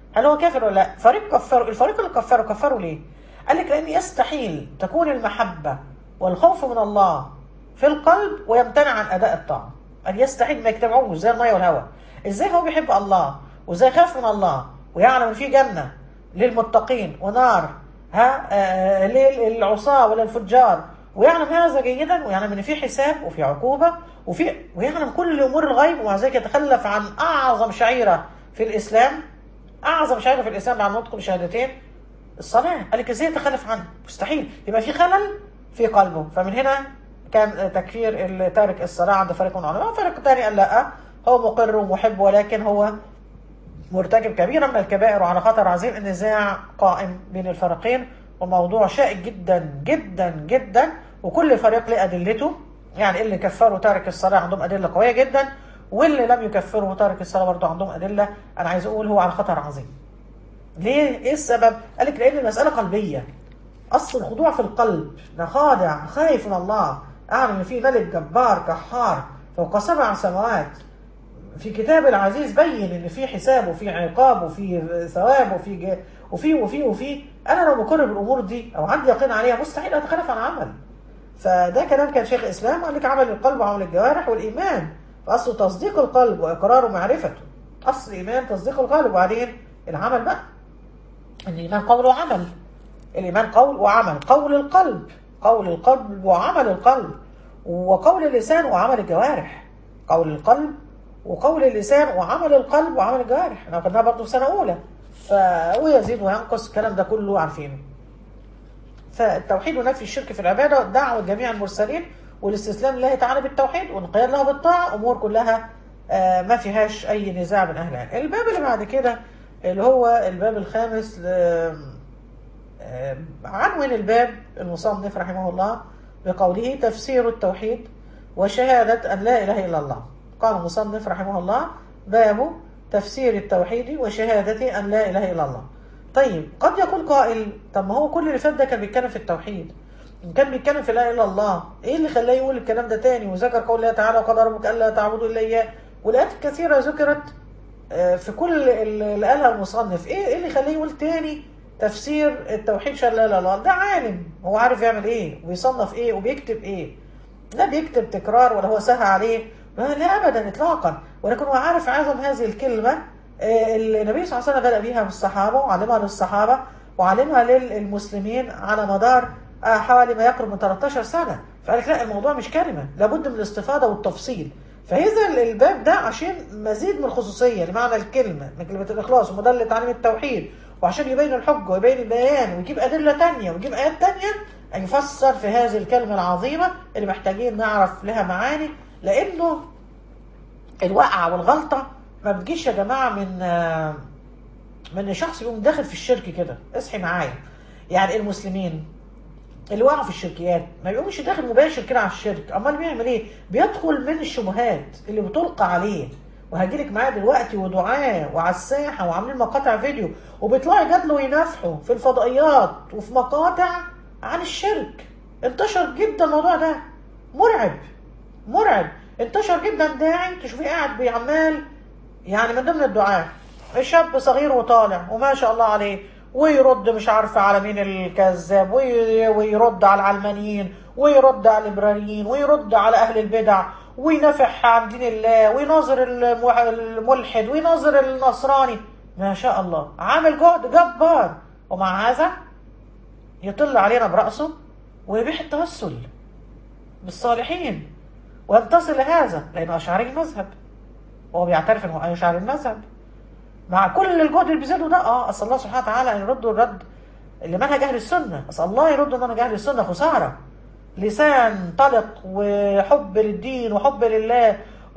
هل هو كافر ولا لا فريق كفروا الفريق اللي كفروا كفروا ليه قال لك لان يستحيل تكون المحبه والخوف من الله في القلب ويمتنع عن اداء الطاعه ان يستحيل ما يجتمعوش زي الميه والهواء ازاي هو بيحب الله وازاي خاف من الله ويعلم ان في جنه للمتقين ونار ها آه للعصاه ولا الفجار ويعلم هذا جيدا ويعلم ان في حساب وفي عقوبه وفي ويعلم كل امور الغيب ومع ذلك يتخلف عن اعظم شعيره في الاسلام اعظم شهاده في الاسلام بعد نطق بشهادتين الصلاه قال لك ازاي يتخلف عنها مستحيل يبقى في خلل في قلبه فمن هنا كان تكفير تارك الصلاه عند فريق من العلماء فريق ثاني قال لا هو مقر ومحب ولكن هو مرتكب كبيرا من الكبائر وعلى خطر عظيم النزاع قائم بين الفريقين والموضوع شائك جدا جدا جدا وكل فريق له ادلته يعني اللي كفروا تارك الصلاه عندهم ادله قويه جدا واللي لم يكفره تارك الصلاه برضه عندهم ادله انا عايز اقول هو على خطر عظيم. ليه؟ ايه السبب؟ قال لك لان المساله قلبيه. اصل الخضوع في القلب، انا خاضع خايف من الله، اعلم ان في ملك جبار قهار فوق سبع سماوات. في كتاب العزيز بين ان في حساب وفي عقاب وفي ثواب وفي ج... وفي وفي وفي انا لو مقر بالامور دي او عندي يقين عليها مستحيل اتخلف عن عمل. فده كلام كان شيخ الاسلام قال لك عمل القلب وعمل الجوارح والايمان فأصل تصديق القلب وإقراره ومعرفته أصل الإيمان تصديق القلب وبعدين العمل بقى الإيمان قول وعمل الإيمان قول وعمل قول القلب قول القلب وعمل القلب وقول اللسان وعمل الجوارح قول القلب وقول اللسان وعمل القلب وعمل الجوارح احنا خدناها برضه في سنة أولى ف... ويزيد وينقص الكلام ده كله عارفينه فالتوحيد ونفي الشرك في العبادة دعوة جميع المرسلين والاستسلام لله تعالى بالتوحيد والانقياد له بالطاعة أمور كلها آه ما فيهاش أي نزاع من أهل العلم الباب اللي بعد كده اللي هو الباب الخامس آه عنوان الباب المصنف رحمه الله بقوله تفسير التوحيد وشهادة أن لا إله إلا الله قال المصنف رحمه الله باب تفسير التوحيد وشهادة أن لا إله إلا الله طيب قد يقول قائل طب ما هو كل اللي فات ده كان بيتكلم في التوحيد إن كان بيتكلم في لا إله إلا الله إيه اللي خلاه يقول الكلام ده تاني وذكر قول الله تعالى وقال ربك ألا تعبدوا إلا إياه والآيات الكثيرة ذكرت في كل اللي قالها المصنف إيه إيه اللي خلاه يقول تاني تفسير التوحيد شر لا إله إلا الله ده عالم هو عارف يعمل إيه ويصنف إيه وبيكتب إيه لا بيكتب تكرار ولا هو سهى عليه لا أبدا إطلاقا ولكن هو عارف عظم هذه الكلمة النبي صلى الله عليه وسلم بدأ بيها بالصحابة وعلمها للصحابة وعلمها للمسلمين على مدار حوالي ما يقرب من 13 سنة فقال لك لا الموضوع مش كلمة لابد من الاستفاضة والتفصيل فإذا الباب ده عشان مزيد من الخصوصية لمعنى الكلمة من كلمة الإخلاص ومدلة تعليم التوحيد وعشان يبين الحج ويبين البيان ويجيب أدلة تانية ويجيب آيات تانية يفسر في هذه الكلمة العظيمة اللي محتاجين نعرف لها معاني لأنه الوقعة والغلطة ما بتجيش يا جماعة من من شخص يقوم داخل في الشرك كده اصحي معايا يعني المسلمين اللي وقعوا في الشركيات ما بيقومش داخل مباشر كده على الشرك امال بيعمل ايه بيدخل من الشبهات اللي بتلقى عليه وهجيلك معايا دلوقتي ودعاة وعلى الساحه وعاملين مقاطع فيديو وبيطلعوا يجادلوا وينافحوا في الفضائيات وفي مقاطع عن الشرك انتشر جدا الموضوع ده مرعب مرعب انتشر جدا داعي تشوفيه قاعد بيعمال يعني من ضمن الدعاة شاب صغير وطالع وما شاء الله عليه ويرد مش عارفة على مين الكذاب ويرد على العلمانيين ويرد على الليبراليين ويرد على أهل البدع وينافح عن دين الله ويناظر الملحد ويناظر النصراني ما شاء الله عامل جهد جبار ومع هذا يطل علينا برأسه ويبيح التوسل بالصالحين وينتصر لهذا لأنه أشعري المذهب وهو بيعترف انه اشعري المذهب مع كل الجهد اللي بيزيده ده اه اسال الله سبحانه وتعالى ان يردوا الرد لمنهج اهل السنه اسال الله يرد منهج اهل السنه خساره لسان طلق وحب للدين وحب لله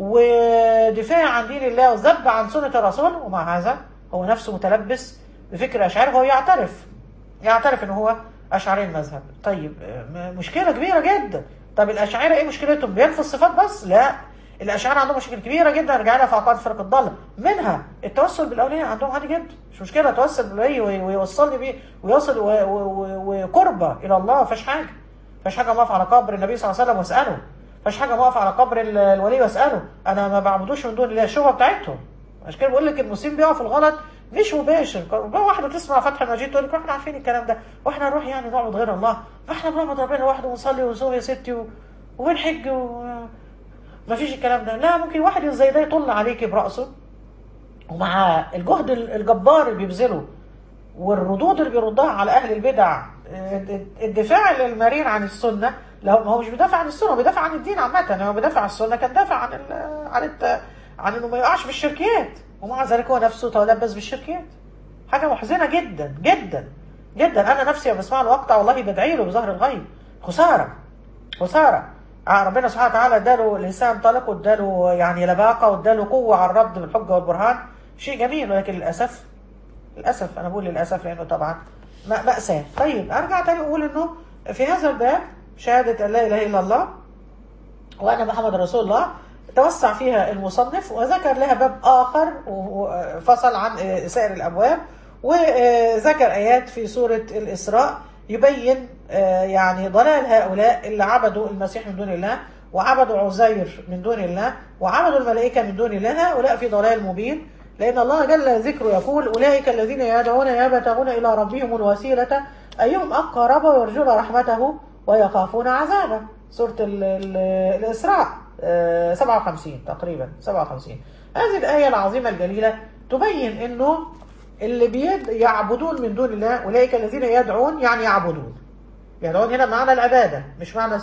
ودفاع عن دين الله وذب عن سنه الرسول ومع هذا هو نفسه متلبس بفكر اشعري وهو يعترف يعترف ان هو اشعري المذهب طيب مشكله كبيره جدا طب الاشاعره ايه مشكلتهم بينفوا الصفات بس لا الاشاعره عندهم مشاكل كبيره جدا رجع لها في عقائد فرق الضاله منها التوسل بالاولياء عندهم عادي جدا مش مشكله اتوسل بالولي ويوصلني بيه ويصل وقربه الى الله ما فيهاش حاجه ما فيهاش حاجه ما اقف على قبر النبي صلى الله عليه وسلم واساله ما فيهاش حاجه ما اقف على قبر الولي واساله انا ما بعبدوش من دون الله الشبهه بتاعتهم عشان كده بقول لك المسلمين بيقعوا في الغلط مش مباشر واحده تسمع فتح المجيد تقول لك احنا عارفين الكلام ده واحنا نروح يعني نعبد غير الله فاحنا بنعبد ربنا لوحده ونصلي ونصوم يا ستي و... وبنحج و... ما فيش الكلام ده لا ممكن واحد زي ده يطل عليك براسه ومع الجهد الجبار اللي بيبذله والردود اللي بيردها على اهل البدع الدفاع المرير عن السنه لو ما هو مش بيدافع عن السنه هو بيدافع عن الدين عامه هو بيدافع عن السنه كان دافع عن ال عن الت... عن انه ما يقعش في الشركيات ومع ذلك هو نفسه تلبس بالشركيات حاجه محزنه جدا جدا جدا انا نفسي لما بسمع المقطع والله بدعي له بظهر الغيب خساره خساره ربنا سبحانه وتعالى اداله لسان طلق واداله يعني لباقه واداله قوه على الرد بالحجه والبرهان شيء جميل ولكن للاسف للاسف انا بقول للاسف لانه طبعا مأساة طيب ارجع تاني اقول انه في هذا الباب شهادة أن لا إله إلا الله وأن محمد رسول الله توسع فيها المصنف وذكر لها باب آخر وفصل عن سائر الأبواب وذكر آيات في سورة الإسراء يبين يعني ضلال هؤلاء اللي عبدوا المسيح من دون الله وعبدوا عزير من دون الله وعبدوا الملائكة من دون الله هؤلاء في ضلال مبين لأن الله جل ذكره يقول أولئك الذين يدعون يبتغون إلى ربهم الوسيلة أيهم أقرب ويرجون رحمته ويخافون عذابه سورة ال ال الإسراء 57 تقريبا 57 هذه الآية العظيمة الجليلة تبين أنه اللي بيد يعبدون من دون الله أولئك الذين يدعون يعني يعبدون يدعون هنا معنى العبادة مش معنى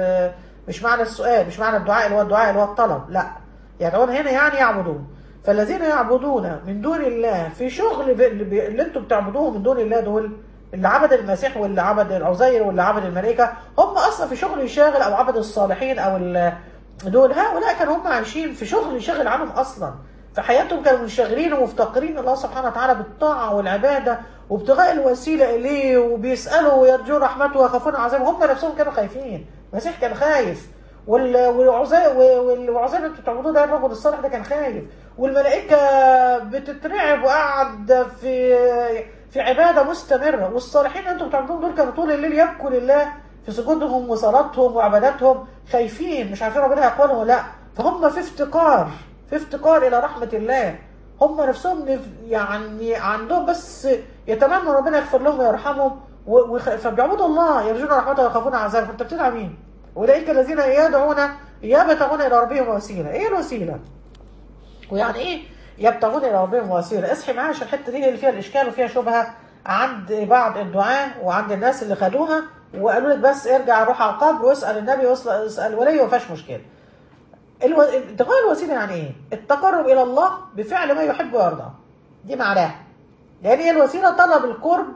مش معنى السؤال مش معنى الدعاء اللي هو الدعاء اللي هو الطلب لا يدعون هنا يعني يعبدون فالذين يعبدون من دون الله في شغل اللي, اللي انتم بتعبدوه من دون الله دول اللي عبد المسيح واللي عبد العزير واللي عبد الملائكة هم أصلا في شغل يشاغل أو عبد الصالحين أو دول هؤلاء كانوا هم عايشين في شغل يشغل عنهم أصلا في حياتهم كانوا منشغلين ومفتقرين الله سبحانه وتعالى بالطاعة والعبادة وابتغاء الوسيلة إليه وبيسألوا ويرجون رحمته ويخافون عذابه هم نفسهم كانوا خايفين المسيح كان خايف والعزير والعزير انتوا بتعبدوه ده الرجل الصالح ده كان خايف والملائكة بتترعب وقعد في في عبادة مستمرة والصالحين انتم بتعبدون دول كانوا طول الليل يبكوا لله في سجودهم وصلاتهم وعباداتهم خايفين مش عارفين ربنا يقبلهم ولا لا فهم في افتقار في افتقار الى رحمة الله هم نفسهم يعني عندهم بس يتمنوا ربنا يغفر لهم ويرحمهم فبيعبدوا الله يرجون رحمته ويخافون عذابه فانت بتدعى مين؟ اولئك الذين يدعون يبتغون الى ربهم وسيله ايه الوسيله؟ ويعني ايه يبتغون الى ربهم وسيله اصحي معايا عشان الحته دي اللي فيها الاشكال وفيها شبهه عند بعض الدعاة وعند الناس اللي خدوها وقالوا لك بس ارجع روح على القبر واسال النبي واسال الولي وما فيهاش مشكله. الو... ابتغاء الوسيله يعني ايه؟ التقرب الى الله بفعل ما يحب ويرضى. دي معناها. لان هي الوسيله طلب القرب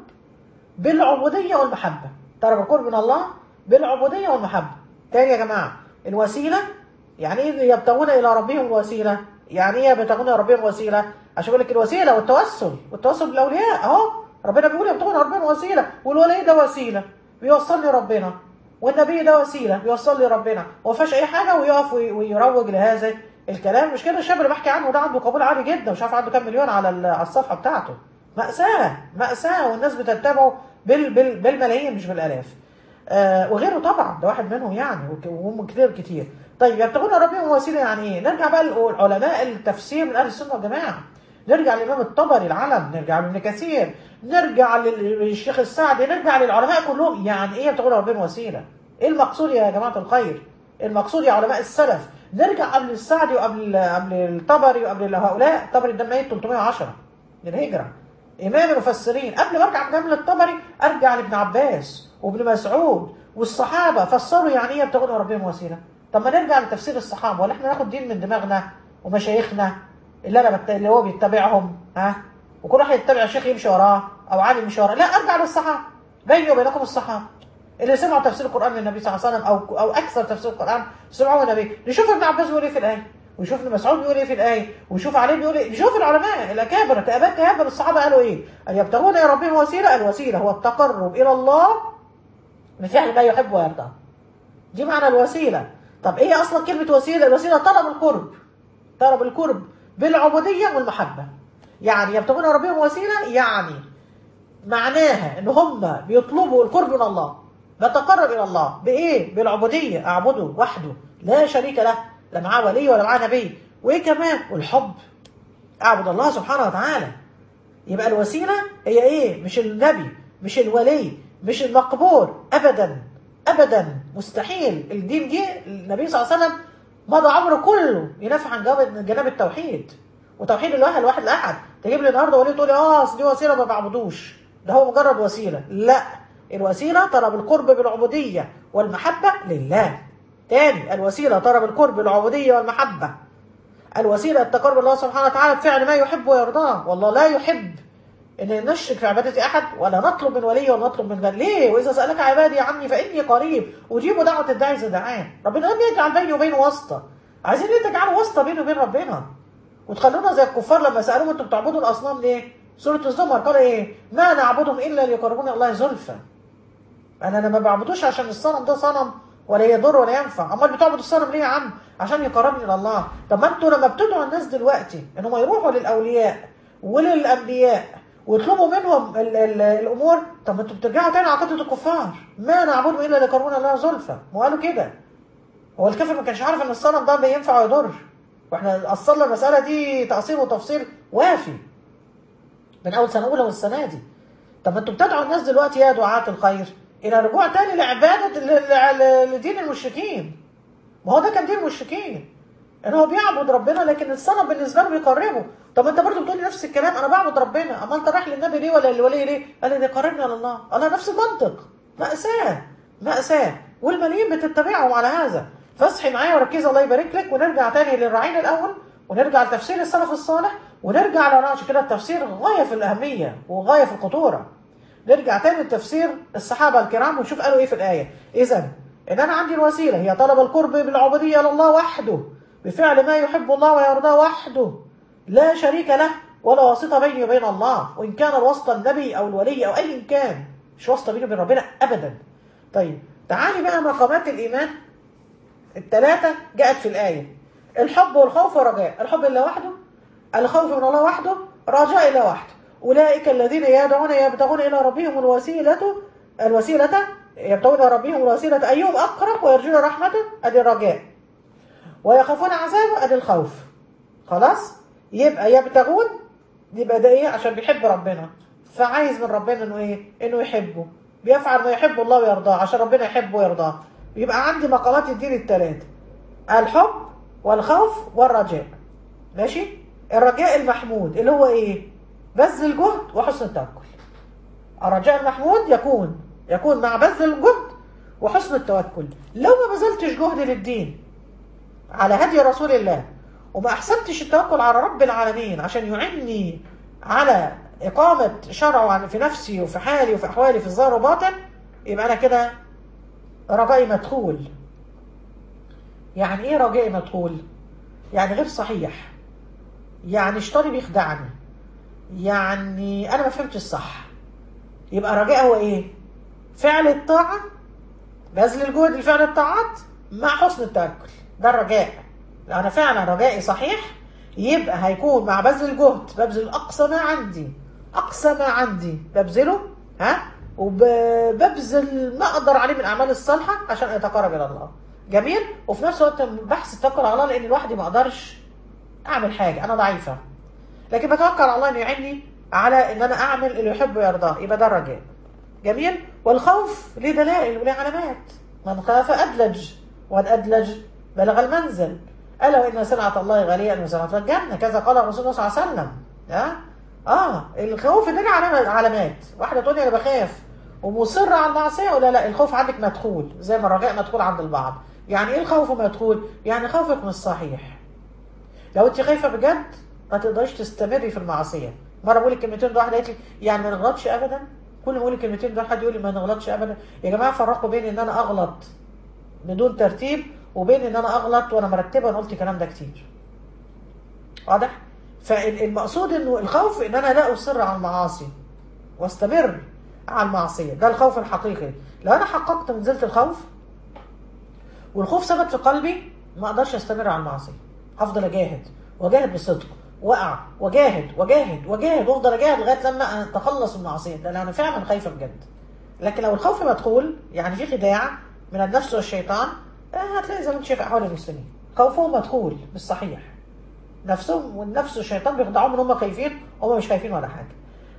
بالعبوديه والمحبه. طلب القرب من الله بالعبوديه والمحبه. تاني يا جماعه الوسيله يعني ايه يبتغون الى ربهم الوسيله؟ يعني ايه يبتغون الى ربهم الوسيله؟ عشان يقول لك الوسيله والتوسل والتوسل بالاولياء اهو ربنا بيقول يبتغون الى ربهم وسيله والولي ده وسيله بيوصلني ربنا والنبي ده وسيله بيوصل لي ربنا وما فيهاش اي حاجه ويقف ويروج لهذا الكلام مش كده الشاب اللي بحكي عنه ده عنده قبول عالي جدا مش عارف عنده كام مليون على على الصفحه بتاعته مأساة مأساة والناس بتتبعه بال بال بالملايين مش بالالاف آه وغيره طبعا ده واحد منهم يعني وهم كتير كتير طيب يبتغون ربهم وسيله يعني ايه؟ نرجع بقى لعلماء التفسير من اهل السنه والجماعه نرجع للامام الطبري العلم نرجع لابن كثير نرجع للشيخ السعدي نرجع للعلماء كلهم يعني ايه يبتغون ربهم وسيله؟ ايه المقصود يا جماعه الخير؟ المقصود يا علماء السلف نرجع قبل السعدي وقبل قبل الطبري وقبل هؤلاء الطبري ده ميت 310 للهجره امام المفسرين قبل ما ارجع جنب الطبري ارجع لابن عباس وابن مسعود والصحابه فسروا يعني ايه يبتغون ربهم وسيله طب ما نرجع لتفسير الصحابه ولا احنا ناخد دين من دماغنا ومشايخنا اللي انا بت... اللي هو بيتبعهم ها وكل واحد يتبع الشيخ يمشي وراه او عالم يمشي وراه لا ارجع للصحابه بيني وبينكم الصحابه اللي سمعوا تفسير القران للنبي صلى الله عليه وسلم او او اكثر تفسير القران سمعوه النبي نشوف ابن عباس بيقول ايه في الايه ويشوف ابن مسعود بيقول ايه في الايه ويشوف علي بيقول ايه نشوف العلماء الاكابر كابات كابر الصحابه قالوا ايه ان يبتغون الى ربهم وسيله الوسيله هو التقرب الى الله بفعل ما يحب ويرضى دي معنى الوسيله طب ايه اصلا كلمه وسيله الوسيله طلب القرب طلب القرب بالعبوديه والمحبه يعني يبتغون ربهم وسيله يعني معناها ان هم بيطلبوا القرب من الله بتقرب الى الله بايه بالعبوديه اعبده وحده لا شريك له لا معاه ولي ولا معاه نبي وايه كمان والحب اعبد الله سبحانه وتعالى يبقى الوسيله هي ايه مش النبي مش الولي مش المقبول ابدا ابدا مستحيل الدين جه النبي صلى الله عليه وسلم مضى عمره كله ينافع عن جواب جناب التوحيد وتوحيد الواحد الواحد الاحد تجيب لي النهارده وليه تقول لي اه اصل دي وسيله ما بعبدوش ده هو مجرد وسيله لا الوسيله طلب القرب بالعبوديه والمحبه لله تاني الوسيله طلب القرب بالعبوديه والمحبه الوسيله التقرب الله سبحانه وتعالى بفعل ما يحب ويرضاه والله لا يحب ان نشرك في عباده احد ولا نطلب من ولي ولا نطلب من غير ليه واذا سالك عبادي عني فاني قريب اجيب دعوه الداعي اذا دعان ربنا لم يجعل بيني وبينه واسطه عايزين ليه تجعلوا واسطه بيني وبين ربنا وتخلونا زي الكفار لما سالوهم انتم بتعبدوا الاصنام ليه سوره الزمر قال ايه ما نعبدهم الا ليقربونا الله زلفى انا انا ما بعبدوش عشان الصنم ده صنم ولا يضر ولا ينفع امال بتعبد الصنم ليه يا عم عشان يقربني الى الله طب ما انتوا لما بتدعوا الناس دلوقتي انهم يروحوا للاولياء وللانبياء ويطلبوا منهم ال ال الامور طب ما انتوا بترجعوا تاني عقيده الكفار ما نعبدهم الا ليقربونا الله زلفى ما قالوا كده هو الكافر ما كانش عارف ان الصنم ده بينفع ويضر واحنا اصلنا المساله دي تاصيل وتفصيل وافي من اول سنه اولى والسنه دي طب ما انتوا بتدعوا الناس دلوقتي يا دعاة الخير الى رجوع تاني لعباده ل- ل- لدين المشركين ما هو ده كان دين المشركين ان هو بيعبد ربنا لكن الصنم بالنسبه له بيقربه طب انت برضه بتقولي نفس الكلام انا بعبد ربنا اما انت رايح للنبي ليه ولا للولي ليه قال لي ده يقربني على الله انا نفس المنطق ماساه ماساه والملايين بتتبعهم على هذا فاصحي معايا وركزي الله يبارك لك ونرجع تاني للرعيل الاول ونرجع لتفسير السلف الصالح ونرجع على عشان كده التفسير غايه في الاهميه وغايه في الخطوره نرجع تاني لتفسير الصحابه الكرام ونشوف قالوا ايه في الايه اذا ان انا عندي الوسيله هي طلب القرب بالعبوديه لله وحده بفعل ما يحب الله ويرضاه وحده لا شريك له ولا واسطه بيني وبين الله وان كان الواسطه النبي او الولي او اي كان مش واسطه بيني وبين ربنا ابدا طيب تعالي بقى مقامات الايمان الثلاثه جاءت في الايه الحب والخوف والرجاء الحب لله وحده الخوف من الله وحده رجاء الله وحده أولئك الذين يدعون يبتغون إلى ربهم الوسيلة الوسيلة يبتغون إلى ربهم الوسيلة أيهم أقرب ويرجون رحمته أدي الرجاء ويخافون عذابه أدي الخوف خلاص يبقى يبتغون يبقى ده إيه عشان بيحب ربنا فعايز من ربنا إنه إيه إنه يحبه بيفعل ما يحب الله ويرضاه عشان ربنا يحبه ويرضاه يبقى عندي مقامات الدين الثلاثة الحب والخوف والرجاء ماشي الرجاء المحمود اللي هو ايه بذل الجهد وحسن التوكل الرجاء المحمود يكون يكون مع بذل الجهد وحسن التوكل لو ما بذلتش جهد للدين على هدي رسول الله وما احسنتش التوكل على رب العالمين عشان يعني على إقامة شرعه في نفسي وفي حالي وفي أحوالي في الظاهر وباطن يبقى أنا كده رجائي مدخول يعني إيه رجائي مدخول؟ يعني غير صحيح يعني اشتري بيخدعني يعني انا ما فهمتش الصح يبقى رجاء هو ايه فعل الطاعه بذل الجهد لفعل الطاعات مع حسن التوكل ده الرجاء لو انا فعلا رجائي صحيح يبقى هيكون مع بذل الجهد ببذل اقصى ما عندي اقصى ما عندي ببذله ها وببذل ما اقدر عليه من الاعمال الصالحه عشان اتقرب الى الله جميل وفي نفس الوقت بحث التوكل على الله لان لوحدي ما اقدرش اعمل حاجه انا ضعيفه لكن بتوكل على الله انه يعيني على ان انا اعمل اللي يحب ويرضاه يبقى ده الرجاء جميل والخوف ليه دلائل وليه علامات من خاف ادلج والادلج بلغ المنزل الا وان سلعه الله غاليه وسلعه الجنه كذا قال الرسول صلى الله عليه وسلم ها اه الخوف ده علامات علامات واحده تقول لي انا بخاف ومصره على المعصيه ولا لا الخوف عندك مدخول زي ما الرجاء مدخول عند البعض يعني ايه الخوف مدخول يعني خوفك مش صحيح لو انت خايفه بجد ما تقدريش تستمري في المعصيه مره بقول الكلمتين دول واحده قالت لي يعني ما نغلطش ابدا كل ما اقول الكلمتين دول حد يقول لي ما نغلطش ابدا يا جماعه فرقوا بين ان انا اغلط بدون ترتيب وبين ان انا اغلط وانا مرتبه انا قلت الكلام ده كتير واضح فالمقصود انه الخوف ان انا لا اصر على المعاصي واستمر على المعصيه ده الخوف الحقيقي لو انا حققت منزله الخوف والخوف ثبت في قلبي ما اقدرش استمر على المعصيه هفضل اجاهد واجاهد بصدق واقع واجاهد واجاهد واجاهد وافضل اجاهد لغايه لما اتخلص من المعصيه ده انا فعلا خايفه بجد لكن لو الخوف مدخول يعني في خداع من النفس والشيطان هتلاقي زي ما انت شايف احوال المسلمين خوفهم مدخول مش صحيح نفسهم والنفس والشيطان بيخدعوهم ان هم خايفين هم مش خايفين ولا حاجه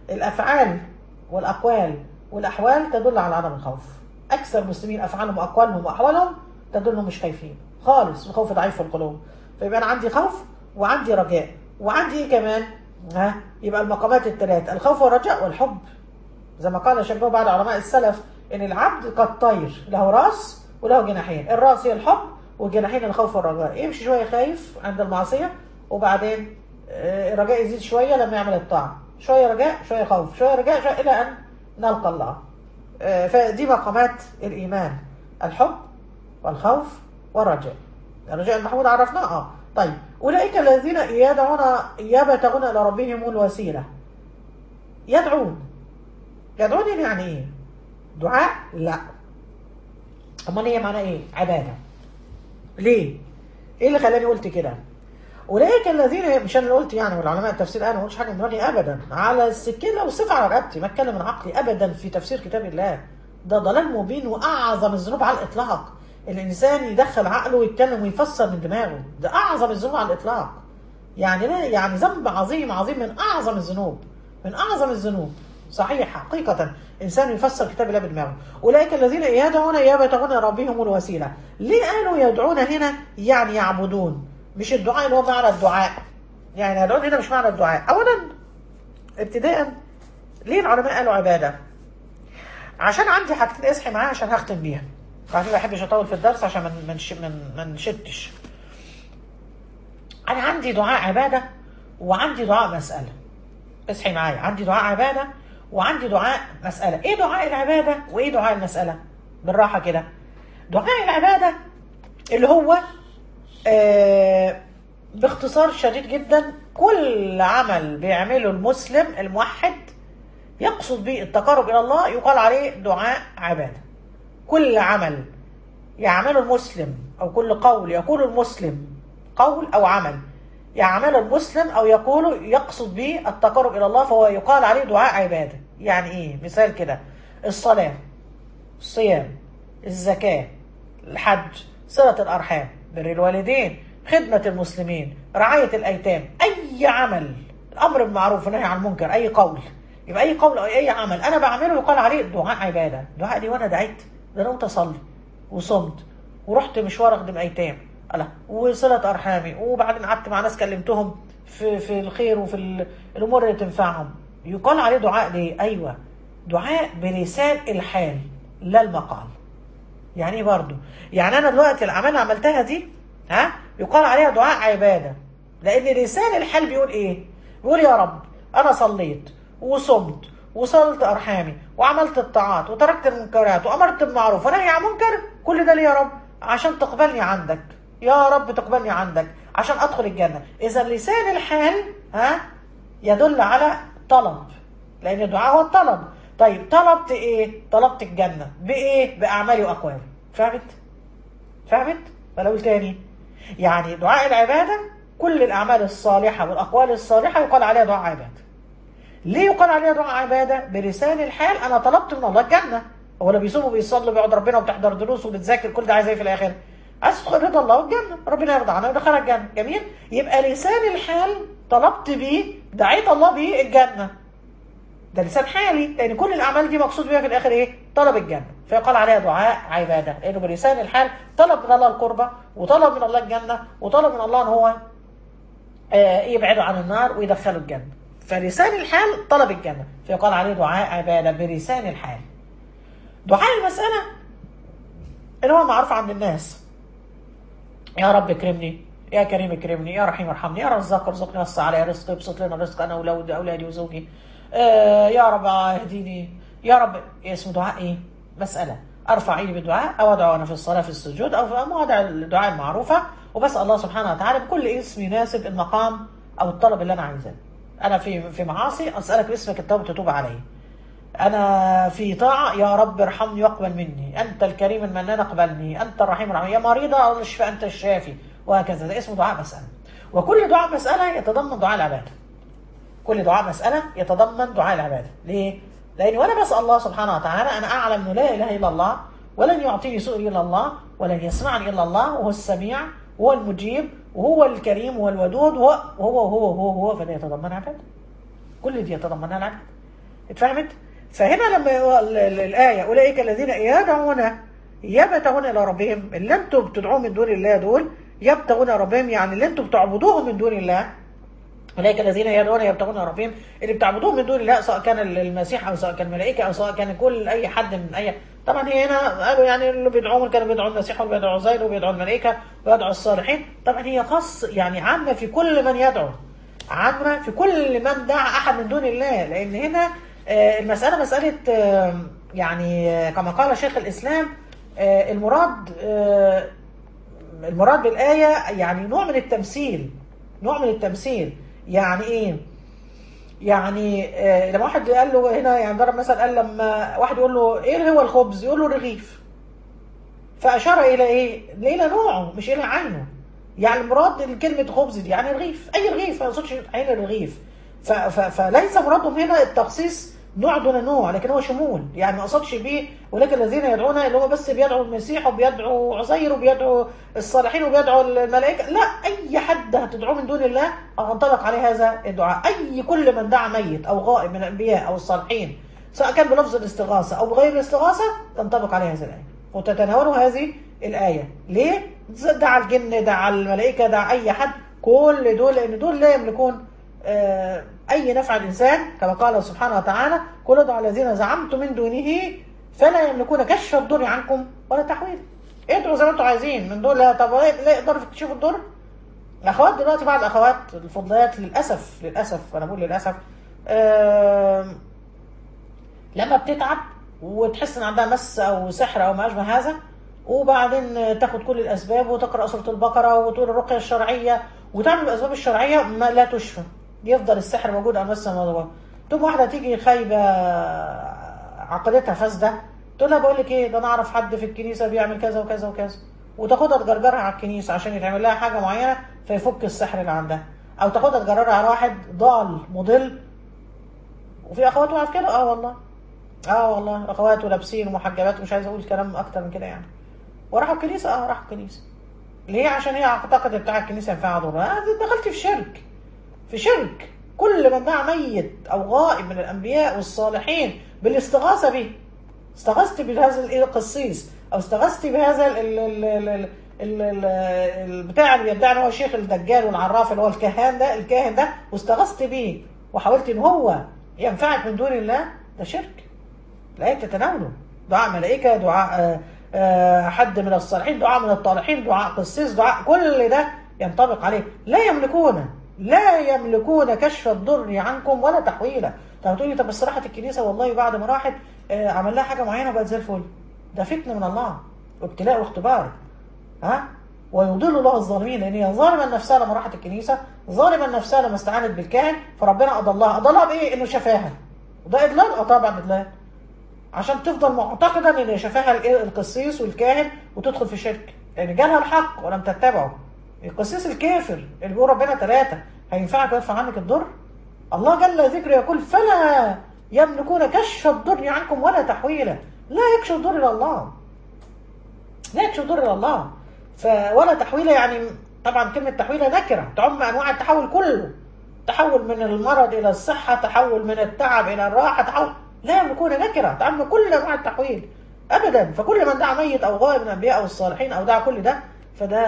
الافعال والاقوال والاحوال تدل على عدم الخوف اكثر المسلمين افعالهم واقوالهم واحوالهم تدل انهم مش خايفين خالص الخوف ضعيف في القلوب فيبقى انا عندي خوف وعندي رجاء وعندي ايه كمان ها يبقى المقامات الثلاث الخوف والرجاء والحب زي ما قال شبه بعض علماء السلف ان العبد كالطير له راس وله جناحين الراس هي الحب والجناحين الخوف والرجاء يمشي شويه خايف عند المعصيه وبعدين آه، الرجاء يزيد شويه لما يعمل الطاعه شويه رجاء شويه خوف شويه رجاء شوية الى ان نلقى الله آه، فدي مقامات الايمان الحب والخوف والرجاء الرجاء المحمود عرفناه اه طيب اولئك الذين يدعون يبتغون الى ربهم الوسيله يدعون يدعون يعني ايه دعاء لا امال هي معناها ايه عباده ليه ايه اللي خلاني قلت كده اولئك الذين مش انا اللي قلت يعني والعلماء التفسير انا ما قلتش حاجه من دماغي ابدا على السكينه والصفه على رقبتي ما اتكلم من عقلي ابدا في تفسير كتاب الله ده ضلال مبين واعظم الذنوب على الاطلاق الانسان يدخل عقله ويتكلم ويفسر من دماغه ده اعظم الذنوب على الاطلاق يعني لا يعني ذنب عظيم عظيم من اعظم الذنوب من اعظم الذنوب صحيح حقيقة إنسان يفسر كتاب الله بدماغه أولئك الذين يدعون يبتغون ربهم الوسيلة ليه قالوا يدعون هنا يعني يعبدون مش الدعاء اللي هو معنى الدعاء يعني يدعون هنا مش معنى الدعاء أولا ابتداء ليه العلماء قالوا عبادة عشان عندي حاجتين اصحي معايا عشان هختم بيها عشان ما بحبش اطول في الدرس عشان ما من من ما نشتش انا عندي دعاء عباده وعندي دعاء مساله اصحي معايا عندي دعاء عباده وعندي دعاء مساله ايه دعاء العباده وايه دعاء المساله بالراحه كده دعاء العباده اللي هو آه باختصار شديد جدا كل عمل بيعمله المسلم الموحد يقصد به التقرب الى الله يقال عليه دعاء عباده كل عمل يعمله المسلم او كل قول يقول المسلم قول او عمل يعمله المسلم او يقول يقصد به التقرب الى الله فهو يقال عليه دعاء عباده يعني ايه مثال كده الصلاه الصيام الزكاه الحج صله الارحام بر الوالدين خدمه المسلمين رعايه الايتام اي عمل الامر بالمعروف والنهي عن المنكر اي قول يبقى اي قول او اي عمل انا بعمله يقال عليه دعاء عباده دعاء دي وانا دعيت ده انا قمت اصلي وصمت ورحت مشوار اخدم ايتام الله وصله ارحامي وبعدين قعدت مع ناس كلمتهم في في الخير وفي ال- الامور اللي تنفعهم يقال عليه دعاء ليه ايوه دعاء بلسان الحال لا المقال يعني ايه برضه يعني انا دلوقتي الاعمال اللي عملتها دي ها يقال عليها دعاء عباده لان لسان الحال بيقول ايه بيقول يا رب انا صليت وصمت وصلت ارحامي وعملت الطاعات وتركت المنكرات وامرت بالمعروف ونهي عن منكر كل ده ليه يا رب عشان تقبلني عندك يا رب تقبلني عندك عشان ادخل الجنه اذا لسان الحال ها يدل على طلب لان الدعاء هو الطلب طيب طلبت ايه طلبت الجنه بايه باعمالي واقوالي فهمت فهمت ولا اقول تاني يعني دعاء العباده كل الاعمال الصالحه والاقوال الصالحه يقال عليها دعاء عباده ليه يقال عليها دعاء عباده بلسان الحال انا طلبت من الله الجنه هو اللي بيصوم وبيصلي وبيقعد ربنا وبتحضر دروس وبتذاكر كل ده عايز ايه في الاخر عايز تدخل رضا الله والجنه ربنا يرضى عنها ويدخلها الجنه جميل يبقى لسان الحال طلبت بيه دعيت الله بيه الجنه ده لسان حالي لان كل الاعمال دي مقصود بيها في الاخر ايه طلب الجنه فيقال عليها دعاء عباده لانه بلسان الحال طلب من الله القربه وطلب من الله الجنه وطلب من الله ان هو آه، يبعده عن النار ويدخله الجنه فلسان الحال طلب الجنه فيقال عليه دعاء عباده بلسان الحال دعاء المساله اللي هو معروف عند الناس يا رب اكرمني يا كريم اكرمني يا رحيم ارحمني يا رزاق ارزقني وسع علي رزقي ابسط لنا رزق انا واولادي اولادي وزوجي آه يا رب اهديني يا رب اسمه دعاء ايه مساله ارفع ايدي بالدعاء او ادعو انا في الصلاه في السجود او في مواضع الدعاء المعروفه وبسال الله سبحانه وتعالى بكل اسم يناسب المقام او الطلب اللي انا عايزاه انا في في معاصي اسالك باسمك التوبه تتوب علي أنا في طاعة يا رب ارحمني واقبل مني أنت الكريم المنان اقبلني أنت الرحيم الرحيم يا مريضة اشفى أنت الشافي وهكذا ده اسمه دعاء مسألة وكل دعاء مسألة يتضمن دعاء العبادة كل دعاء مسألة يتضمن دعاء العبادة ليه؟ لأن وأنا بسأل الله سبحانه وتعالى أنا أعلم أنه لا إله إلا الله ولن يعطيني سؤلي إلا الله ولن يسمعني إلا الله وهو السميع وهو المجيب وهو الكريم وهو الودود وهو وهو وهو وهو, وهو فده يتضمن عبادة كل دي يتضمنها العبادة اتفهمت فهنا لما هو ال- ال- الايه اولئك الذين يدعون يبتغون الى ربهم اللي انتم بتدعوهم من دون الله دول يبتغون الى ربهم يعني اللي انتم بتعبدوهم من دون الله اولئك الذين يدعون يبتغون الى ربهم اللي بتعبدوهم من دون الله سواء كان المسيح او سواء كان الملائكه او سواء كان كل اي حد من اي طبعا هي هنا قالوا يعني اللي بيدعوهم كانوا بيدعوا المسيح وبيدعوا عزير وبيدعوا الملائكه ويدعوا الصالحين طبعا هي خاص يعني عامه في كل من يدعو عامه في كل من دعا احد من دون الله لان هنا آه، المساله مساله آه، يعني آه، كما قال شيخ الاسلام آه، المراد آه، المراد بالآية يعني نوع من التمثيل نوع من التمثيل يعني ايه يعني آه لما واحد قال له هنا يعني ضرب مثلا قال لما واحد يقول له ايه هو الخبز يقول له رغيف فاشار الى ايه الى نوعه مش الى عينه يعني المراد كلمه خبز دي يعني رغيف اي رغيف ما يقصدش عين الرغيف ف ف فليس مرادهم هنا التخصيص نوع دون نوع لكن هو شمول يعني ما قصدش بيه ولكن الذين يدعون اللي هو بس بيدعوا المسيح وبيدعوا عزير وبيدعوا الصالحين وبيدعوا الملائكه لا اي حد هتدعوه من دون الله هتنطبق عليه هذا الدعاء اي كل من دعا ميت او غائب من الانبياء او الصالحين سواء كان بلفظ الاستغاثه او بغير الاستغاثه تنطبق عليه هذه الايه وتتناول هذه الايه ليه دعا الجن دعا الملائكه دعا اي حد كل دول لان دول لا يملكون آه، اي نفع الانسان كما قال سبحانه وتعالى قل ادعوا الذين زعمتم من دونه فلا يملكون كشف الضر عنكم ولا تحويل ادعوا زي ما انتم عايزين من دول لا طب لا يقدروا يكتشفوا الضر الاخوات دلوقتي بعض الاخوات الفضليات للاسف للاسف وانا بقول للاسف آم، لما بتتعب وتحس ان عندها مس او سحر او ما اشبه هذا وبعدين تاخد كل الاسباب وتقرا سوره البقره وتقول الرقيه الشرعيه وتعمل الاسباب الشرعيه ما لا تشفى يفضل السحر موجود او مس موضوع تقوم واحده تيجي خايبه عقيدتها فاسده تقول لها بقول لك ايه ده انا اعرف حد في الكنيسه بيعمل كذا وكذا وكذا وتاخدها تجرجرها على الكنيسه عشان يتعمل لها حاجه معينه فيفك السحر اللي عندها او تاخدها تجرجرها على واحد ضال مضل وفي اخوات وقعت كده اه والله اه والله اخوات ولابسين ومحجبات ومش عايز اقول كلام اكتر من كده يعني وراحوا الكنيسه اه راحوا الكنيسه ليه عشان هي اعتقد بتاع الكنيسه ينفع ضرها آه دخلت في شرك في شرك كل من دعا ميت او غائب من الانبياء والصالحين بالاستغاثه به استغثت بهذا الايه القسيس او استغثت بهذا ال ال ال ال ال ال ال البتاع اللي بيدعي ان هو شيخ الدجال والعراف اللي هو الكهان ده الكاهن ده واستغثت بيه وحاولت ان هو ينفعك من دون الله ده شرك الآية تتناوله دعاء ملائكة دعاء آه، آه، حد من الصالحين دعاء من الطالحين دعاء قسيس دعاء كل ده ينطبق عليه لا يملكون لا يملكون كشف الضر عنكم ولا تحويله طب تقولي طب بس راحت الكنيسة والله بعد ما راحت آه، عمل لها حاجة معينة وبقت زي الفل ده فتنة من الله وابتلاء واختبار ها ويضل الله الظالمين لان هي ظالمه نفسها لما راحت الكنيسه ظالمه نفسها لما استعانت بالكاهن فربنا اضلها اضلها بايه انه شفاها وده اضلال اه طبعا اضلال عشان تفضل معتقدا ان شفاها ال- القسيس والكاهن وتدخل في الشرك لان جالها الحق ولم تتبعه القسيس الكافر اللي بيقول ربنا ثلاثه هينفعك ويدفع عنك الضر الله جل ذكره يقول فلا يملكون كشف الضر عنكم ولا تحويله لا يكشف الضر الى الله لا يكشف الضر الى الله ف ولا تحويله يعني طبعا كلمه تحويله نكره تعم انواع التحول كله تحول من المرض الى الصحه تحول من التعب الى الراحه تحول لا يملكون نكره تعم كل انواع التحويل ابدا فكل من دعا ميت او غائب من الانبياء او الصالحين او دعا كل ده فده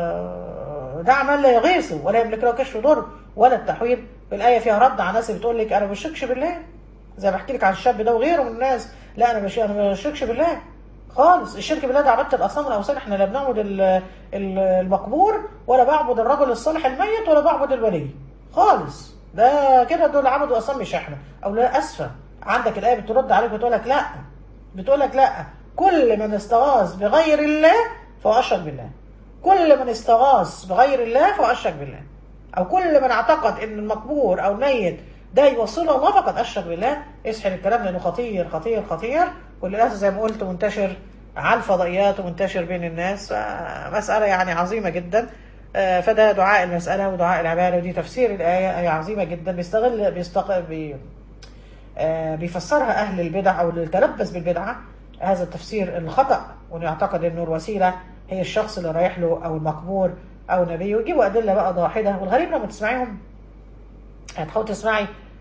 دعا من لا يغيثه ولا يملك له كشف ضر ولا التحويل الايه فيها رد على ناس بتقول لك انا ما بشركش بالله زي ما بحكي لك عن الشاب ده وغيره من الناس لا انا مش انا ما بشركش بالله خالص الشرك بالله ده عباده الاصنام والاوثان احنا لا بنعبد ال- ال- المقبور ولا بعبد الرجل الصالح الميت ولا بعبد الولي خالص ده كده دول عبدوا اصنام مش احنا او لا اسفه عندك الايه بترد عليك بتقول لك لا بتقول لك لا كل من استغاث بغير الله فهو اشرك بالله كل من استغاث بغير الله فهو اشرك بالله او كل من اعتقد ان المقبور او الميت ده يوصله الله فقد اشرك بالله اسحل الكلام لانه خطير خطير خطير وللاسف زي ما قلت منتشر على الفضائيات ومنتشر بين الناس مسألة يعني عظيمة جدا آه، فده دعاء المسألة ودعاء العبادة ودي تفسير الآية آية عظيمة جدا بيستغل بيستق... بي... آه، بيفسرها أهل البدع أو اللي تلبس بالبدعة هذا التفسير الخطأ وإنه يعتقد إنه الوسيلة هي الشخص اللي رايح له أو المقبور أو نبيه ويجيبوا أدلة بقى ضاحدة والغريب لما تسمعيهم هتحاول تسمعي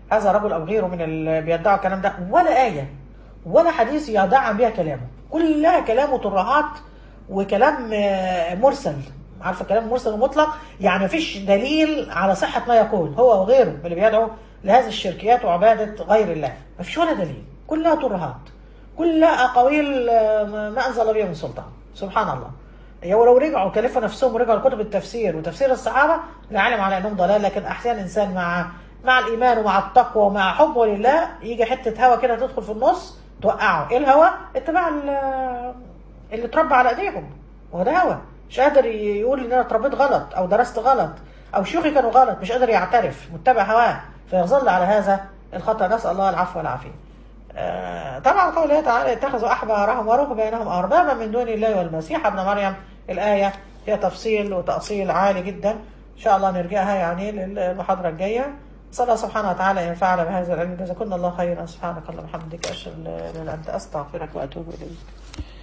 هذا رجل او غيره من اللي بيدعوا الكلام ده ولا ايه ولا حديث يدعم بها كلامه كلها كلامه ترهات وكلام آه، مرسل عارفه كلام مرسل ومطلق يعني مفيش دليل على صحه ما يقول هو وغيره من اللي بيدعوا لهذه الشركيات وعباده غير الله مفيش ولا دليل كلها ترهات كلها اقاويل آه، ما انزل بها من سلطان سبحان الله هو لو رجعوا كلفوا نفسهم ورجعوا لكتب التفسير وتفسير الصحابه لعلم على انهم ضلال لكن احيانا الانسان مع مع الايمان ومع التقوى ومع حبه لله يجي حته هوا كده تدخل في النص توقعه ايه الهوا اتباع ال- اللي اتربى على ايديهم هو ده هوا مش قادر يقول ان انا اتربيت غلط او درست غلط او شيوخي كانوا غلط مش قادر يعترف متبع هواه فيظل على هذا الخطا نسال الله العفو والعافيه آه، طبعا قوله تعالى اتخذوا احبارهم ورهبانهم اربابا من دون الله والمسيح ابن مريم الايه فيها تفصيل وتاصيل عالي جدا ان شاء الله نرجعها يعني للمحاضره الجايه صلى الله سبحانه وتعالى ان ينفعنا بهذا العلم جزاكم الله خيرا سبحانك اللهم وبحمدك اشهد ان لا اله الا انت استغفرك واتوب اليك